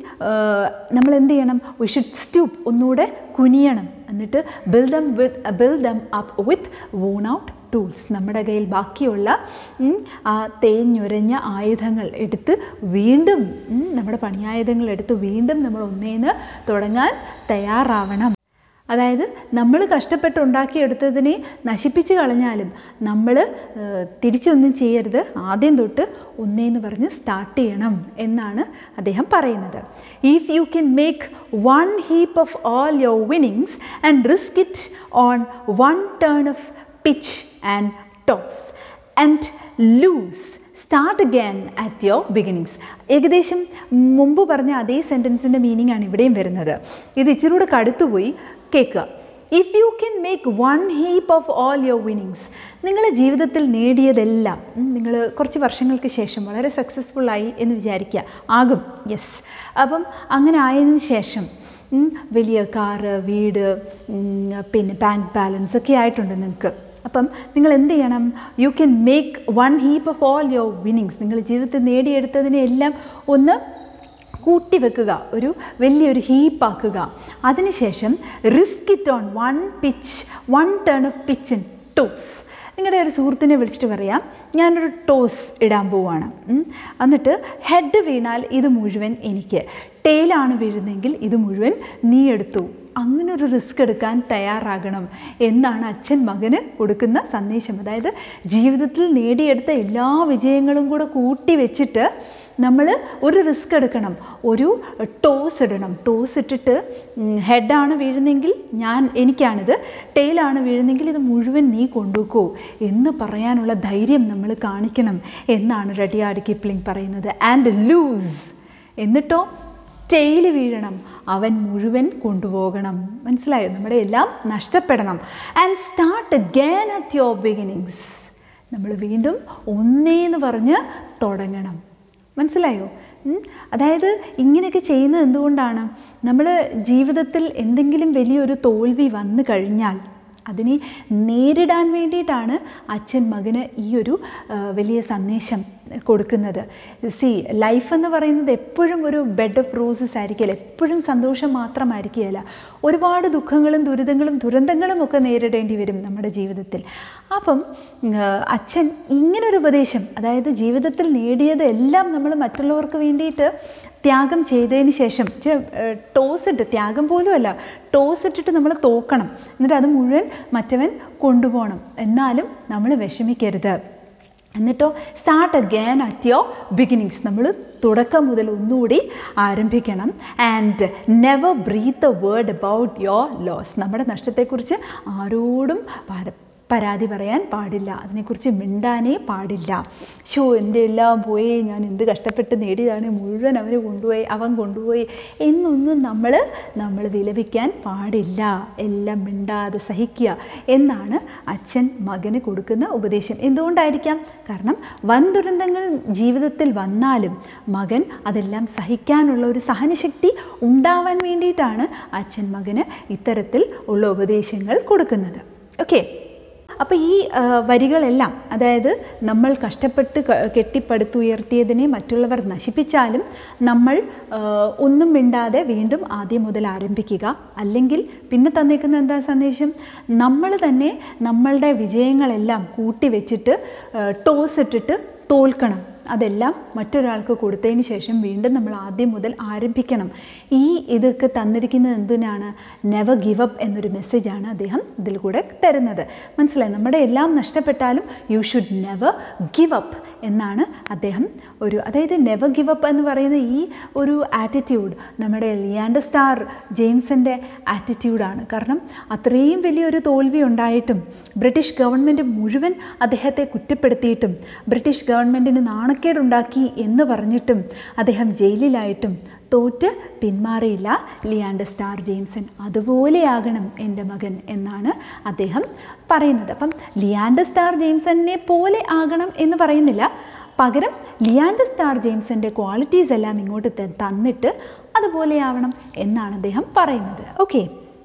നമ്മൾ എന്ത് ചെയ്യണം വി ഷുഡ് സ്റ്റൂപ്പ് ഒന്നുകൂടെ കുനിയണം എന്നിട്ട് build 'em with build 'em up with worn out tools നമ്മുടെ കയ്യിൽ ബാക്കിയുള്ള ഉം, ആ തേഞ്ഞുരഞ്ഞ ആയുധങ്ങൾ എടുത്ത് വീണ്ടും ഉം, നമ്മുടെ പണിയായുധങ്ങൾ എടുത്ത് വീണ്ടും നമ്മൾ ഒന്നേന്ന് തുടങ്ങാൻ തയ്യാറാവണം അതായത് നമ്മൾ കഷ്ടപ്പെട്ടുണ്ടാക്കിയെടുത്തതിനെ നശിപ്പിച്ച് കളഞ്ഞാലും നമ്മൾ തിരിച്ചൊന്നും ചെയ്യരുത് ആദ്യം തൊട്ട് ഒന്നേന്ന് പറഞ്ഞ് സ്റ്റാർട്ട് ചെയ്യണം എന്നാണ് അദ്ദേഹം പറയുന്നത് if you can make one heap of all your winnings and risk it on one turn of pitch and toss and lose start again at your beginnings ഏകദേശം മുമ്പ് പറഞ്ഞ അതേ സെൻറ്റൻസിൻ്റെ മീനിങ് ആണ് ഇവിടെയും വരുന്നത് ഇത് ഇച്ചിരി കൂടെ കടുത്തുപോയി കേൾക്കുക if you can make one heap of all your winnings നിങ്ങൾ ജീവിതത്തിൽ നേടിയതെല്ലാം നിങ്ങൾ കുറച്ച് വർഷങ്ങൾക്ക് ശേഷം വളരെ സക്സസ്ഫുള്ളായി എന്ന് വിചാരിക്കുക ആകും യെസ് അപ്പം അങ്ങനെ ആയതിനു ശേഷം ഉം, വലിയ കാറ് വീട് ഉം, പിന്നെ ബാങ്ക് ബാലൻസ് ഒക്കെ ആയിട്ടുണ്ട് നിങ്ങൾക്ക് അപ്പം നിങ്ങൾ എന്ത് ചെയ്യണം you can make one heap of all your winnings നിങ്ങൾ ജീവിതത്തിൽ നേടിയെടുത്തതിനെ എല്ലാം ഒന്ന് കൂട്ടിവെക്കുക ഒരു വലിയൊരു ഹീപ്പാക്കുക അതിനുശേഷം risk it on one pitch one turn of pitch in toss നിങ്ങളുടെ ഒരു സുഹൃത്തിനെ വിളിച്ചിട്ട് പറയാം ഞാനൊരു ടോസ് ഇടാൻ പോവാണ് ഉം. എന്നിട്ട് ഹെഡ് വീണാൽ ഇത് മുഴുവൻ എനിക്ക് ടെയിലാണ് വീഴുന്നതെങ്കിൽ ഇത് മുഴുവൻ നീ എടുത്തു അങ്ങനെ ഒരു റിസ്ക് എടുക്കാൻ തയ്യാറാകണം എന്നാണ് അച്ഛൻ മകന് കൊടുക്കുന്ന സന്ദേശം അതായത് ജീവിതത്തിൽ നേടിയെടുത്ത എല്ലാ വിജയങ്ങളും കൂടെ കൂട്ടി വെച്ചിട്ട് നമ്മൾ ഒരു റിസ്ക് എടുക്കണം ഒരു ടോസ് ഇടണം ടോസ് ഇട്ടിട്ട് ഹെഡാണ് വീഴുന്നെങ്കിൽ ഞാൻ എനിക്കാണിത് ടെയിലാണ് വീഴുന്നെങ്കിൽ ഇത് മുഴുവൻ നീ കൊണ്ടുപോക്കോ എന്ന് പറയാനുള്ള ധൈര്യം നമ്മൾ കാണിക്കണം എന്നാണ് റെഡിയാർഡ് കിപ്ലിംഗ് പറയുന്നത് ആൻഡ് ലൂസ് എന്നിട്ടോ ടെയിൽ വീഴണം അവൻ മുഴുവൻ കൊണ്ടുപോകണം മനസ്സിലായോ നമ്മുടെ എല്ലാം നഷ്ടപ്പെടണം and start again at your beginnings നമ്മൾ വീണ്ടും ഒന്നേന്ന് പറഞ്ഞ് തുടങ്ങണം മനസ്സിലായോ ഉം? അതായത് ഇങ്ങനെയൊക്കെ ചെയ്യുന്നത് എന്തുകൊണ്ടാണ് നമ്മൾ ജീവിതത്തിൽ എന്തെങ്കിലും വലിയൊരു തോൽവി വന്നു കഴിഞ്ഞാൽ അതിനെ നേരിടാൻ വേണ്ടിയിട്ടാണ് അച്ഛൻ മകന് ഈ ഒരു ആ, വലിയ സന്ദേശം കൊടുക്കുന്നത് സി ലൈഫ് എന്ന് പറയുന്നത് എപ്പോഴും ഒരു ബെഡ് ഓഫ് റോസസ് ആയിരിക്കില്ല എപ്പോഴും സന്തോഷം മാത്രമായിരിക്കുകയില്ല ഒരുപാട് ദുഃഖങ്ങളും ദുരിതങ്ങളും ദുരന്തങ്ങളും ഒക്കെ നേരിടേണ്ടി വരും നമ്മുടെ ജീവിതത്തിൽ അപ്പം ആ, അച്ഛൻ ഇങ്ങനൊരു ഉപദേശം അതായത് ജീവിതത്തിൽ നേടിയത് എല്ലാം നമ്മൾ മറ്റുള്ളവർക്ക് വേണ്ടിയിട്ട് ത്യാഗം ചെയ്തതിന് ശേഷം ചെ- ഏഹ് ടോസ് ഇട്ട് ത്യാഗം പോലും അല്ല ടോസ് ഇട്ടിട്ട് നമ്മൾ തോക്കണം എന്നിട്ട് അത് മുഴുവൻ മറ്റവൻ കൊണ്ടുപോകണം എന്നാലും നമ്മൾ വിഷമിക്കരുത് എന്നിട്ടോ start again at your beginnings നമ്മൾ തുടക്കം മുതൽ ഒന്നുകൂടി ആരംഭിക്കണം and never breathe a word about your loss നമ്മുടെ നഷ്ടത്തെക്കുറിച്ച് ആരോടും പര പരാതി പറയാൻ പാടില്ല അതിനെക്കുറിച്ച് മിണ്ടാനേ പാടില്ല ഷോ എൻ്റെ എല്ലാം പോയി ഞാൻ എന്ത് കഷ്ടപ്പെട്ട് നേടിയതാണ് മുഴുവൻ അവന് കൊണ്ടുപോയി അവൻ കൊണ്ടുപോയി എന്നൊന്നും നമ്മൾ നമ്മൾ വിലപിക്കാൻ പാടില്ല എല്ലാം മിണ്ടാതെ സഹിക്കുക എന്നാണ് അച്ഛൻ മകന് കൊടുക്കുന്ന ഉപദേശം എന്തുകൊണ്ടായിരിക്കാം കാരണം വൻ ദുരന്തങ്ങൾ ജീവിതത്തിൽ വന്നാലും മകൻ അതെല്ലാം സഹിക്കാനുള്ള ഒരു സഹനശക്തി ഉണ്ടാവാൻ വേണ്ടിയിട്ടാണ് അച്ഛൻ മകന് ഇത്തരത്തിൽ ഉള്ള ഉപദേശങ്ങൾ കൊടുക്കുന്നത് ഓക്കെ അപ്പോൾ ഈ ആ, വരികളെല്ലാം അതായത് നമ്മൾ കഷ്ടപ്പെട്ട് ക- കെട്ടിപ്പടുത്തുയർത്തിയതിനെ മറ്റുള്ളവർ നശിപ്പിച്ചാലും നമ്മൾ ആ, ഒന്നും മിണ്ടാതെ വീണ്ടും ആദ്യം മുതൽ ആരംഭിക്കുക അല്ലെങ്കിൽ പിന്നെ തന്നേക്കുന്ന എന്താ സന്ദേശം നമ്മൾ തന്നെ നമ്മളുടെ വിജയങ്ങളെല്ലാം കൂട്ടിവെച്ചിട്ട് ആ, ടോസ് ഇട്ടിട്ട് തോൽക്കണം അതെല്ലാം മറ്റൊരാൾക്ക് കൊടുത്തതിന് ശേഷം വീണ്ടും നമ്മൾ ആദ്യം മുതൽ ആരംഭിക്കണം ഈ ഇതൊക്കെ തന്നിരിക്കുന്നത് എന്തിനാണ് നെവർ ഗിവ് അപ്പ് എന്നൊരു മെസ്സേജാണ് അദ്ദേഹം ഇതിൽ കൂടെ തരുന്നത് മനസ്സിലായി നമ്മുടെ എല്ലാം നഷ്ടപ്പെട്ടാലും you should never give up എന്നാണ് അദ്ദേഹം ഒരു അതായത് നെവർ ഗിവ് അപ്പ് എന്ന് പറയുന്ന ഈ ഒരു ആറ്റിറ്റ്യൂഡ് നമ്മുടെ ലിയാൻഡർ സ്റ്റാർ ജെയിംസിൻ്റെ ആറ്റിറ്റ്യൂഡാണ് കാരണം അത്രയും വലിയൊരു തോൽവി ഉണ്ടായിട്ടും ബ്രിട്ടീഷ് ഗവൺമെൻറ് മുഴുവൻ അദ്ദേഹത്തെ കുറ്റപ്പെടുത്തിയിട്ടും ബ്രിട്ടീഷ് ഗവൺമെൻറ്റിന് നാണക്കേടുണ്ടാക്കി എന്ന് പറഞ്ഞിട്ടും അദ്ദേഹം ജയിലിലായിട്ടും തോറ്റ് പിന്മാറിയില്ല ലിയാൻഡർ സ്റ്റാർ ജെയിംസൺ അതുപോലെയാകണം എൻ്റെ മകൻ എന്നാണ് അദ്ദേഹം പറയുന്നത് അപ്പം ലിയാൻഡർ സ്റ്റാർ ജെയിംസണിനെ പോലെ ആകണം എന്ന് പറയുന്നില്ല പകരം ലിയാൻഡർ സ്റ്റാർ ജെയിംസൻ്റെ ക്വാളിറ്റീസ് എല്ലാം ഇങ്ങോട്ട് ത- തന്നിട്ട് അതുപോലെയാവണം എന്നാണ് അദ്ദേഹം പറയുന്നത് okay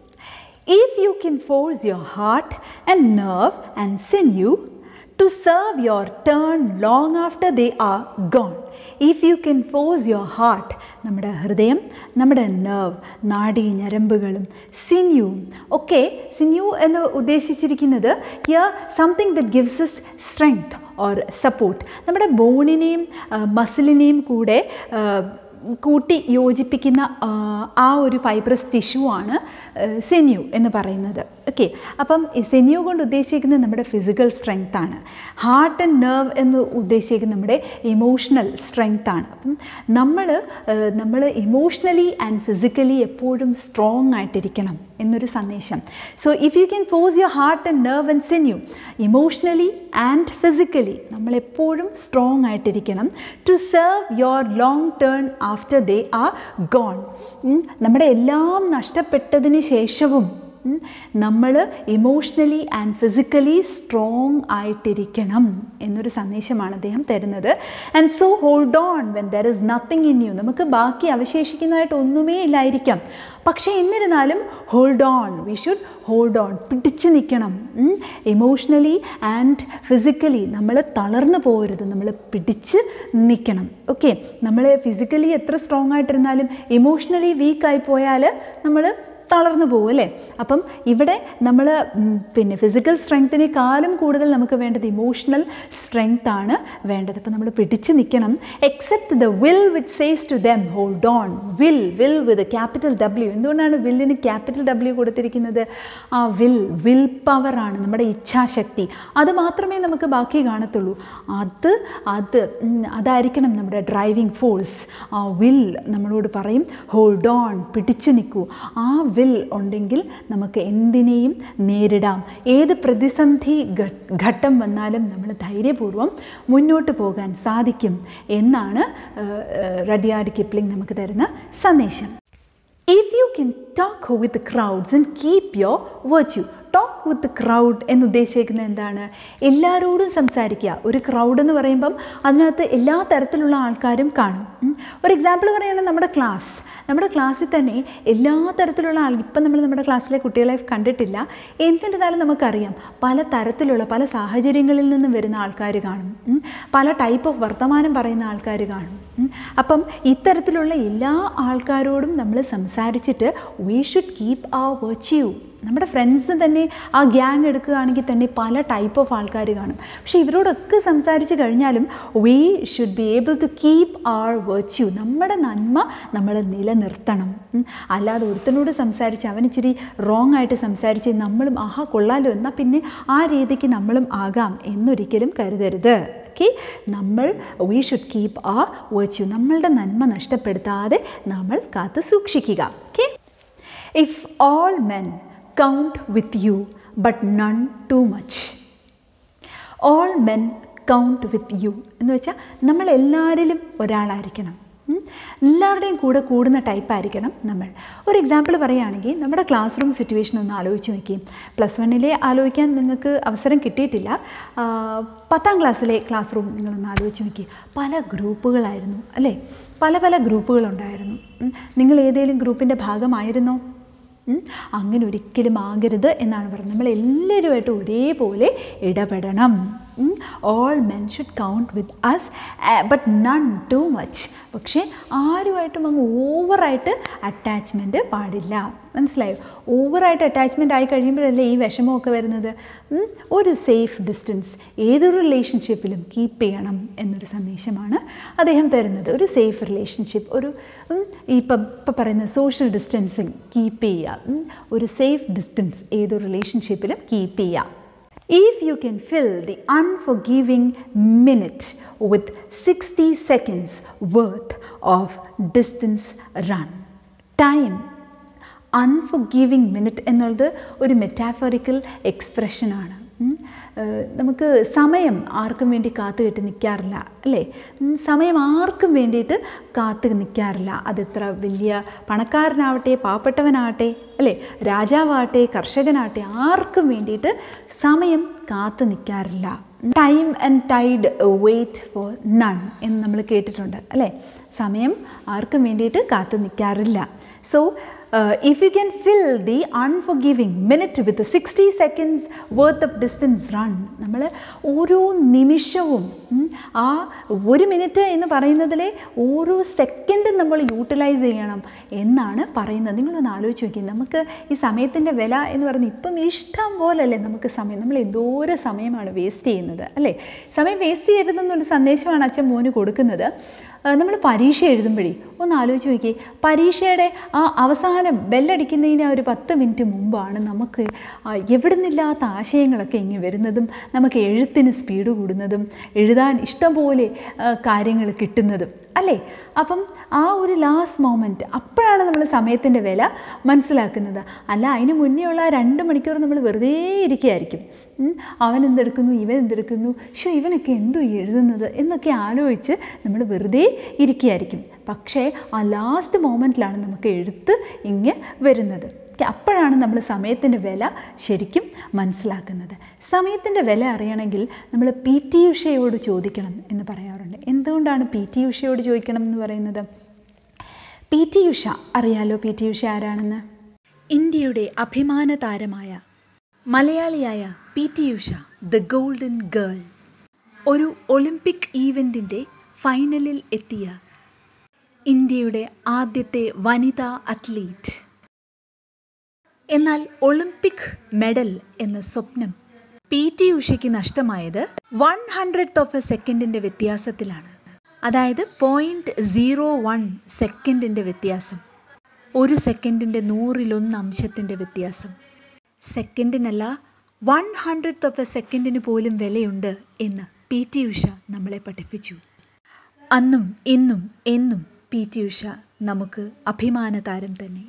If you can force your heart and nerve and sinew to serve your turn long after they are gone. If you can force your heart, നമ്മുടെ ഹൃദയം നമ്മുടെ നെർവ് നാഡി ഞരമ്പുകളും സിന്യുവും ഒക്കെ സിന്യു എന്ന് ഉദ്ദേശിച്ചിരിക്കുന്നത് യ something that gives us strength or support നമ്മുടെ ബോണിനെയും മസിലിനെയും കൂടെ ആ, കൂട്ടി യോജിപ്പിക്കുന്ന ആ, ആ ഒരു ഫൈബ്രസ് ടിഷ്യൂ ആണ് സെന്യു എന്ന് പറയുന്നത് ഓക്കെ അപ്പം ഈ സെന്യു കൊണ്ട് ഉദ്ദേശിക്കുന്നത് നമ്മുടെ ഫിസിക്കൽ സ്ട്രെങ്ത് ആണ് ഹാർട്ട് ആൻഡ് നെർവ് എന്ന് ഉദ്ദേശിക്കുന്നത് നമ്മുടെ ഇമോഷണൽ സ്ട്രെങ്ത് ആണ് അപ്പം നമ്മൾ നമ്മൾ ഇമോഷണലി ആൻഡ് ഫിസിക്കലി എപ്പോഴും സ്ട്രോങ് ആയിട്ടിരിക്കണം എന്നൊരു സന്ദേശം so if you can force your heart and nerve and sinew emotionally and physically നമ്മളെപ്പോഴും സ്ട്രോങ് ആയിട്ടിരിക്കണം to serve your long turn after they are gone നമ്മുടെ എല്ലാം നഷ്ടപ്പെട്ടതിന് ശേഷവും നമ്മൾ ഇമോഷണലി ആൻഡ് ഫിസിക്കലി സ്ട്രോങ് ആയിട്ടിരിക്കണം എന്നൊരു സന്ദേശമാണ് അദ്ദേഹം തരുന്നത് and so hold on when there is nothing in you നമുക്ക് ബാക്കി അവശേഷിക്കുന്നതായിട്ട് ഒന്നുമേ ഇല്ലായിരിക്കാം പക്ഷേ എന്നിരുന്നാലും hold on we should hold on പിടിച്ചു നിൽക്കണം ഇമോഷണലി ആൻഡ് ഫിസിക്കലി നമ്മൾ തളർന്നു പോകരുത് നമ്മൾ പിടിച്ച് നിൽക്കണം ഓക്കെ നമ്മൾ ഫിസിക്കലി എത്ര സ്ട്രോങ് ആയിട്ടിരുന്നാലും ഇമോഷണലി വീക്കായി പോയാൽ നമ്മൾ തളർന്നു പോകും അല്ലേ അപ്പം ഇവിടെ നമ്മൾ പിന്നെ ഫിസിക്കൽ സ്ട്രെങ്ത്തിനേക്കാളും കൂടുതൽ നമുക്ക് വേണ്ടത് ഇമോഷണൽ സ്ട്രെങ്ത് ആണ് വേണ്ടത് അപ്പം നമ്മൾ പിടിച്ചു നിൽക്കണം except the will which says to them hold on will will with capital W എന്തുകൊണ്ടാണ് വില്ലിന് ക്യാപിറ്റൽ ഡബ്ല്യു കൊടുത്തിരിക്കുന്നത് ആ വിൽ വിൽ പവറാണ് നമ്മുടെ ഇച്ഛാശക്തി അത് മാത്രമേ നമുക്ക് ബാക്കി കാണത്തുള്ളൂ അത് അത് ഉം, അതായിരിക്കണം നമ്മുടെ ഡ്രൈവിംഗ് ഫോഴ്സ് ആ വിൽ നമ്മളോട് പറയും ഹോൾഡ് ഓൺ പിടിച്ചു നിൽക്കൂ ആ വിൽ ഉണ്ടെങ്കിൽ നമുക്ക് എന്തിനേയും നേരിടാം ഏത് പ്രതിസന്ധി ഘ- ഘട്ടം വന്നാലും നമ്മൾ ധൈര്യപൂർവ്വം മുന്നോട്ട് പോകാൻ സാധിക്കും എന്നാണ് റഡിയാഡ് കിപ്ലിംഗ് നമുക്ക് തരുന്ന സന്ദേശം if you can talk with crowds and keep your virtue talk with crowd എന്ന് ഉദ്ദേശിക്കുന്നത് എന്താണ് എല്ലാവരോടും സംസാരിക്കുക ഒരു ക്രൗഡ് എന്ന് പറയുമ്പം അതിനകത്ത് എല്ലാ തരത്തിലുള്ള ആൾക്കാരും കാണും ഉം. ഒരു എക്സാമ്പിൾ പറയുകയാണെങ്കിൽ നമ്മുടെ ക്ലാസ് നമ്മുടെ ക്ലാസ്സിൽ തന്നെ എല്ലാ തരത്തിലുള്ള ആൾ ഇപ്പം നമ്മൾ നമ്മുടെ ക്ലാസ്സിലെ കുട്ടികളെ കണ്ടിട്ടില്ല എന്നിരുന്നാലും നമുക്കറിയാം പല തരത്തിലുള്ള പല സാഹചര്യങ്ങളിൽ നിന്നും വരുന്ന ആൾക്കാർ കാണും ഉം. പല ടൈപ്പ് ഓഫ് വർത്തമാനം പറയുന്ന ആൾക്കാർ കാണും ഉം. അപ്പം ഇത്തരത്തിലുള്ള എല്ലാ ആൾക്കാരോടും നമ്മൾ സംസാരിച്ചിട്ട് വി ഷുഡ് കീപ്പ് ആ വെർച്യു നമ്മുടെ ഫ്രണ്ട്സ് തന്നെ ആ ഗ്യാങ് എടുക്കുകയാണെങ്കിൽ തന്നെ പല ടൈപ്പ് ഓഫ് ആൾക്കാർ കാണും പക്ഷേ ഇവരോടൊക്കെ സംസാരിച്ച് കഴിഞ്ഞാലും we should be able to keep our virtue നമ്മുടെ നന്മ നമ്മൾ നിലനിർത്തണം ഉം. അല്ലാതെ ഒരുത്തനോട് സംസാരിച്ച് അവൻ ഇച്ചിരി റോങ് ആയിട്ട് സംസാരിച്ച് നമ്മളും ആഹാ കൊള്ളാലോ എന്നാൽ പിന്നെ ആ രീതിക്ക് നമ്മളും ആകാം എന്നൊരിക്കലും കരുതരുത് ഓക്കെ നമ്മൾ വി ഷുഡ് കീപ്പ് ആ വേർച്യൂ നമ്മളുടെ നന്മ നഷ്ടപ്പെടുത്താതെ നമ്മൾ കാത്തു സൂക്ഷിക്കുക okay if all men count with you but none too much all men count with you എന്ന് വെച്ചാൽ നമ്മൾ എല്ലാവരിലും ഒരാളായിരിക്കണം ഉം. എല്ലാവരുടെയും കൂടെ കൂടുന്ന ടൈപ്പായിരിക്കണം നമ്മൾ ഒരു എക്സാമ്പിൾ പറയുകയാണെങ്കിൽ നമ്മുടെ ക്ലാസ് റൂം സിറ്റുവേഷൻ ഒന്ന് ആലോചിച്ച് നോക്കി പ്ലസ് വണ്ണിലെ ആലോചിക്കാൻ നിങ്ങൾക്ക് അവസരം കിട്ടിയിട്ടില്ല ആ, പത്താം ക്ലാസ്സിലെ ക്ലാസ് റൂം നിങ്ങളൊന്ന് ആലോചിച്ച് നോക്കി പല ഗ്രൂപ്പുകളായിരുന്നു അല്ലേ പല പല ഗ്രൂപ്പുകളുണ്ടായിരുന്നു ഉം. നിങ്ങൾ ഏതെങ്കിലും ഗ്രൂപ്പിൻ്റെ ഭാഗമായിരുന്നോ ഉം. അങ്ങനെ ഒരിക്കലും ആകരുത് എന്നാണ് പറയുന്നത് നമ്മൾ എല്ലാവരുമായിട്ട് ഒരേപോലെ ഇടപെടണം all men should count with us but none too much പക്ഷേ ആരുമായിട്ടും അങ്ങ് ഓവറായിട്ട് അറ്റാച്ച്മെൻറ്റ് പാടില്ല മനസ്സിലായോ ഓവറായിട്ട് അറ്റാച്ച്മെൻ്റ് ആയി കഴിയുമ്പോഴല്ലേ ഈ വിഷമമൊക്കെ വരുന്നത് ഉം. ഒരു സേഫ് ഡിസ്റ്റൻസ് ഏതൊരു റിലേഷൻഷിപ്പിലും കീപ്പ് ചെയ്യണം എന്നൊരു സന്ദേശമാണ് അദ്ദേഹം തരുന്നത് ഒരു സേഫ് റിലേഷൻഷിപ്പ് ഒരു ഉം, ഈ ഇപ്പം ഇപ്പം പറയുന്ന സോഷ്യൽ ഡിസ്റ്റൻസിങ് കീപ്പ് ചെയ്യുക ഉം, ഒരു സേഫ് ഡിസ്റ്റൻസ് ഏതൊരു റിലേഷൻഷിപ്പിലും കീപ്പ് ചെയ്യുക If you can fill the unforgiving minute with 60 seconds worth of distance run, time unforgiving minute എന്നുള്ളത് ഒരു മെറ്റാഫോറിക്കൽ എക്സ്പ്രഷനാണ് ഉം. ഏഹ് നമുക്ക് സമയം ആർക്കും വേണ്ടി കാത്തു കെട്ടി നിൽക്കാറില്ല അല്ലേ ഉം, സമയം ആർക്കും വേണ്ടിയിട്ട് കാത്തു നിൽക്കാറില്ല അതെത്ര വലിയ പണക്കാരനാവട്ടെ പാവപ്പെട്ടവനാവട്ടെ അല്ലേ രാജാവാകട്ടെ കർഷകനാവട്ടെ ആർക്കും വേണ്ടിയിട്ട് സമയം കാത്തു നിൽക്കാറില്ല time and tide wait for none എന്ന് നമ്മൾ കേട്ടിട്ടുണ്ട് അല്ലേ സമയം ആർക്കും വേണ്ടിയിട്ട് കാത്തു നിൽക്കാറില്ല so if you can fill the unforgiving minute with sixty seconds worth of distance run നമ്മൾ ഓരോ നിമിഷവും ഉം, ആ ഒരു മിനിറ്റ് എന്ന് പറയുന്നതിലെ ഓരോ സെക്കൻഡും നമ്മൾ യൂട്ടിലൈസ് ചെയ്യണം എന്നാണ് പറയുന്നത് നിങ്ങളൊന്ന് ആലോചിച്ച് നോക്കി നമുക്ക് ഈ സമയത്തിൻ്റെ വില എന്ന് പറയുന്നത് ഇപ്പം ഇഷ്ടം പോലല്ലേ നമുക്ക് സമയം നമ്മൾ എന്തോരം സമയമാണ് വേസ്റ്റ് ചെയ്യുന്നത് അല്ലേ സമയം വേസ്റ്റ് ചെയ്യരുതെന്നൊരു സന്ദേശമാണ് അച്ഛൻ മോന് കൊടുക്കുന്നത് നമ്മൾ പരീക്ഷ എഴുതുമ്പോഴേ ഒന്ന് ആലോചിച്ച് നോക്കി പരീക്ഷയുടെ ആ അവസാനം ബെല്ലടിക്കുന്നതിന് ഒരു പത്ത് മിനിറ്റ് മുമ്പാണ് നമുക്ക് ആ എവിടുന്നില്ലാത്ത ആശയങ്ങളൊക്കെ ഇങ്ങനെ വരുന്നതും നമുക്ക് എഴുത്തിന് സ്പീഡ് കൂടുന്നതും എഴുതാൻ ഇഷ്ടംപോലെ കാര്യങ്ങൾ കിട്ടുന്നതും അല്ലേ അപ്പം ആ ഒരു ലാസ്റ്റ് മൊമെൻറ്റ് അപ്പോഴാണ് നമ്മൾ സമയത്തിൻ്റെ വില മനസ്സിലാക്കുന്നത് അല്ല അതിന് മുന്നേ ഉള്ള ആ രണ്ട് മണിക്കൂർ നമ്മൾ വെറുതെ ഇരിക്കുകയായിരിക്കും ഉം, അവൻ എന്തെടുക്കുന്നു ഇവൻ എന്തെടുക്കുന്നു ഷോ ഇവനൊക്കെ എന്തോ ഈ എഴുതുന്നത് എന്നൊക്കെ ആലോചിച്ച് നമ്മൾ വെറുതെ ഇരിക്കുകയായിരിക്കും പക്ഷേ ആ ലാസ്റ്റ് മൊമെൻറ്റിലാണ് നമുക്ക് എഴുത്ത് ഇങ്ങ് വരുന്നത് അപ്പോഴാണ് നമ്മൾ സമയത്തിൻ്റെ വില ശരിക്കും മനസ്സിലാക്കുന്നത് സമയത്തിൻ്റെ വില അറിയണമെങ്കിൽ നമ്മൾ പി ടി ഉഷയോട് ചോദിക്കണം എന്ന് പറയാറുണ്ട് എന്തുകൊണ്ടാണ് പി ടി ഉഷയോട് ചോദിക്കണം എന്ന് പറയുന്നത് പി ടി ഉഷ അറിയാലോ പി ടി ഉഷ ആരാണെന്ന് ഇന്ത്യയുടെ അഭിമാന താരമായ മലയാളിയായ P T Usha the golden girl ഒരു ഒളിമ്പിക് ഈവൻറ്റിൻ്റെ ഫൈനലിൽ എത്തിയ ഇന്ത്യയുടെ ആദ്യത്തെ വനിതാ അത്ലീറ്റ് എന്നാൽ ഒളിമ്പിക് മെഡൽ എന്ന സ്വപ്നം പി ടി ഉഷയ്ക്ക് നഷ്ടമായത് വൺ ഹൺഡ്രഡ് ഓഫ് എ സെക്കൻഡിൻ്റെ വ്യത്യാസത്തിലാണ് അതായത് പോയിൻറ്റ് സീറോ വൺ സെക്കൻഡിൻ്റെ വ്യത്യാസം ഒരു സെക്കൻഡിൻ്റെ നൂറിലൊന്ന് അംശത്തിൻ്റെ വ്യത്യാസം സെക്കൻഡിനല്ല വൺ ഹൺഡ്രഡ് ഓഫ് എ സെക്കൻഡിന് പോലും വിലയുണ്ട് എന്ന് പി ടി ഉഷ നമ്മളെ പഠിപ്പിച്ചു അന്നും ഇന്നും എന്നും പി ടി ഉഷ നമുക്ക് അഭിമാന താരം തന്നെ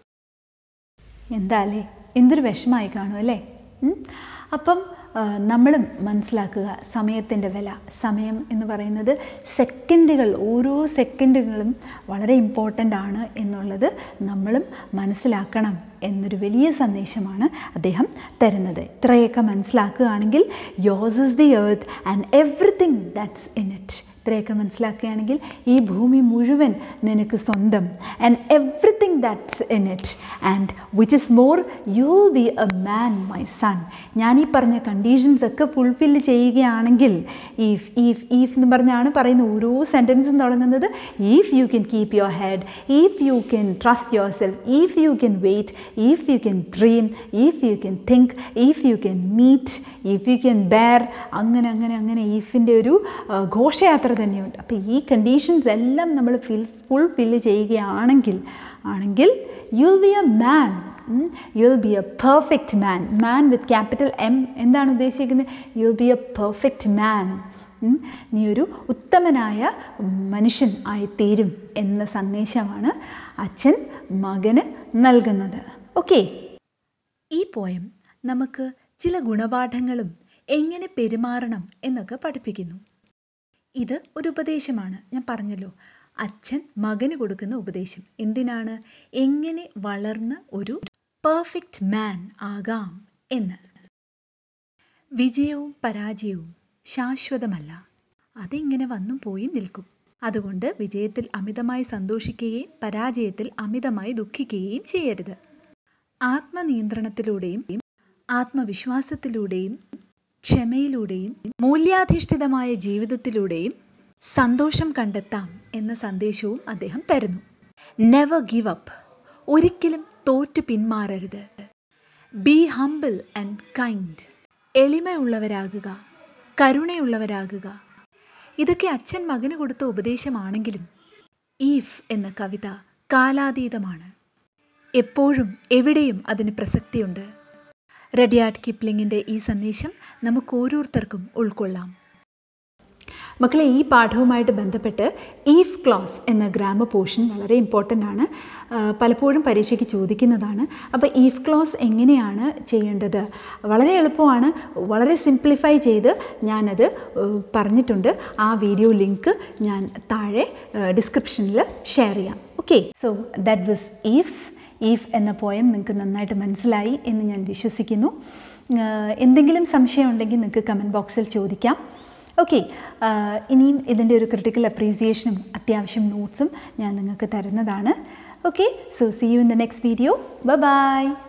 എന്താ അല്ലേ എന്തൊരു വിഷമായി കാണും അല്ലേ ഉം? അപ്പം ആ, നമ്മളും മനസ്സിലാക്കുക സമയത്തിൻ്റെ വില സമയം എന്ന് പറയുന്നത് സെക്കൻഡുകൾ ഓരോ സെക്കൻഡുകളും വളരെ ഇമ്പോർട്ടൻ്റ് ആണ് എന്നുള്ളത് നമ്മളും മനസ്സിലാക്കണം എന്നൊരു വലിയ സന്ദേശമാണ് അദ്ദേഹം തരുന്നത് ഇത്രയൊക്കെ മനസ്സിലാക്കുകയാണെങ്കിൽ yours is the earth and everything that's in it ഇത്രയൊക്കെ മനസ്സിലാക്കുകയാണെങ്കിൽ ഈ ഭൂമി മുഴുവൻ നിനക്ക് സ്വന്തം and everything that's in it and which is more you will be a man my son ഞാൻ ഈ പറഞ്ഞ കണ്ടീഷൻസ് ഒക്കെ ഫുൾഫിൽ ചെയ്യുകയാണെങ്കിൽ ഈഫ് ഈഫ് ഈഫ് എന്ന് പറഞ്ഞാണ് പറയുന്ന ഓരോ സെൻറ്റൻസും തുടങ്ങുന്നത് if you can keep your head if you can trust yourself if you can wait if you can dream if you can think if you can meet if you can bear അങ്ങനെ അങ്ങനെ അങ്ങനെ ഈഫിൻ്റെ ഒരു ആ, ഘോഷയാത്ര തന്നെയുണ്ട് അപ്പോൾ ഈ conditions എല്ലാം നമ്മൾ ഫിൽ ഫുൾ ഫില്ല് ചെയ്യുകയാണെങ്കിൽ ആണെങ്കിൽ you will be a man you will be a perfect man man with capital M എന്താണ് ഉദ്ദേശിക്കുന്നത് you will be a perfect man ഉം, നീ ഒരു ഉത്തമനായ മനുഷ്യൻ ആയിത്തീരും എന്ന സന്ദേശമാണ് അച്ഛൻ മകന് നൽകുന്നത് ഓക്കെ ഈ പോയം നമുക്ക് ചില ഗുണപാഠങ്ങളും എങ്ങനെ പെരുമാറണം എന്നൊക്കെ പഠിപ്പിക്കുന്നു ഇത് ഒരു ഉപദേശമാണ് ഞാൻ പറഞ്ഞല്ലോ അച്ഛൻ മകന് കൊടുക്കുന്ന ഉപദേശം എന്തിനാണ് എങ്ങനെ വളർന്ന് ഒരു പെർഫെക്റ്റ് മാൻ ആകാം എന്ന് വിജയവും പരാജയവും ശാശ്വതമല്ല അതിങ്ങനെ വന്നും പോയി നിൽക്കും അതുകൊണ്ട് വിജയത്തിൽ അമിതമായി സന്തോഷിക്കുകയും പരാജയത്തിൽ അമിതമായി ദുഃഖിക്കുകയും ചെയ്യരുത് ആത്മനിയന്ത്രണത്തിലൂടെയും ആത്മവിശ്വാസത്തിലൂടെയും ക്ഷമയിലൂടെയും മൂല്യാധിഷ്ഠിതമായ ജീവിതത്തിലൂടെയും സന്തോഷം കണ്ടെത്താം എന്ന സന്ദേശവും അദ്ദേഹം തരുന്നു നെവർ ഗിവ് അപ്പ് ഒരിക്കലും തോറ്റു പിന്മാറരുത് ബി ഹംബിൾ ആൻഡ് കൈൻഡ് എളിമയുള്ളവരാകുക കരുണയുള്ളവരാകുക ഇതൊക്കെ അച്ഛൻ മകന് കൊടുത്ത ഉപദേശമാണെങ്കിലും ഈഫ് എന്ന കവിത കാലാതീതമാണ് എപ്പോഴും എവിടെയും അതിന് പ്രസക്തിയുണ്ട് റഡിയാർഡ് കിപ്ലിങ്ങിൻ്റെ ഈ സന്ദേശം നമുക്ക് ഓരോരുത്തർക്കും ഉൾക്കൊള്ളാം മക്കളെ ഈ പാഠവുമായിട്ട് ബന്ധപ്പെട്ട് ഈഫ് ക്ലോസ് എന്ന ഗ്രാമർ പോർഷൻ വളരെ ഇമ്പോർട്ടൻ്റ് ആണ് ആ, പലപ്പോഴും പരീക്ഷയ്ക്ക് ചോദിക്കുന്നതാണ് അപ്പോൾ ഈഫ് ക്ലോസ് എങ്ങനെയാണ് ചെയ്യേണ്ടത് വളരെ എളുപ്പമാണ് വളരെ സിംപ്ലിഫൈ ചെയ്ത് ഞാനത് ഏ, പറഞ്ഞിട്ടുണ്ട് ആ വീഡിയോ ലിങ്ക് ഞാൻ താഴെ ഡിസ്ക്രിപ്ഷനിൽ ഷെയർ ചെയ്യാം okay so that was if if എന്ന പോയം നിങ്ങൾക്ക് നന്നായിട്ട് മനസ്സിലായി എന്ന് ഞാൻ വിശ്വസിക്കുന്നു ആ, എന്തെങ്കിലും സംശയം ഉണ്ടെങ്കിൽ നിങ്ങൾക്ക് കമൻറ്റ് ബോക്സിൽ ചോദിക്കാം ഓക്കെ ഇനിയും ഇതിൻ്റെ ഒരു ക്രിട്ടിക്കൽ അപ്രീസിയേഷനും അത്യാവശ്യം നോട്ട്സും ഞാൻ നിങ്ങൾക്ക് തരുന്നതാണ് okay so see you in the next video by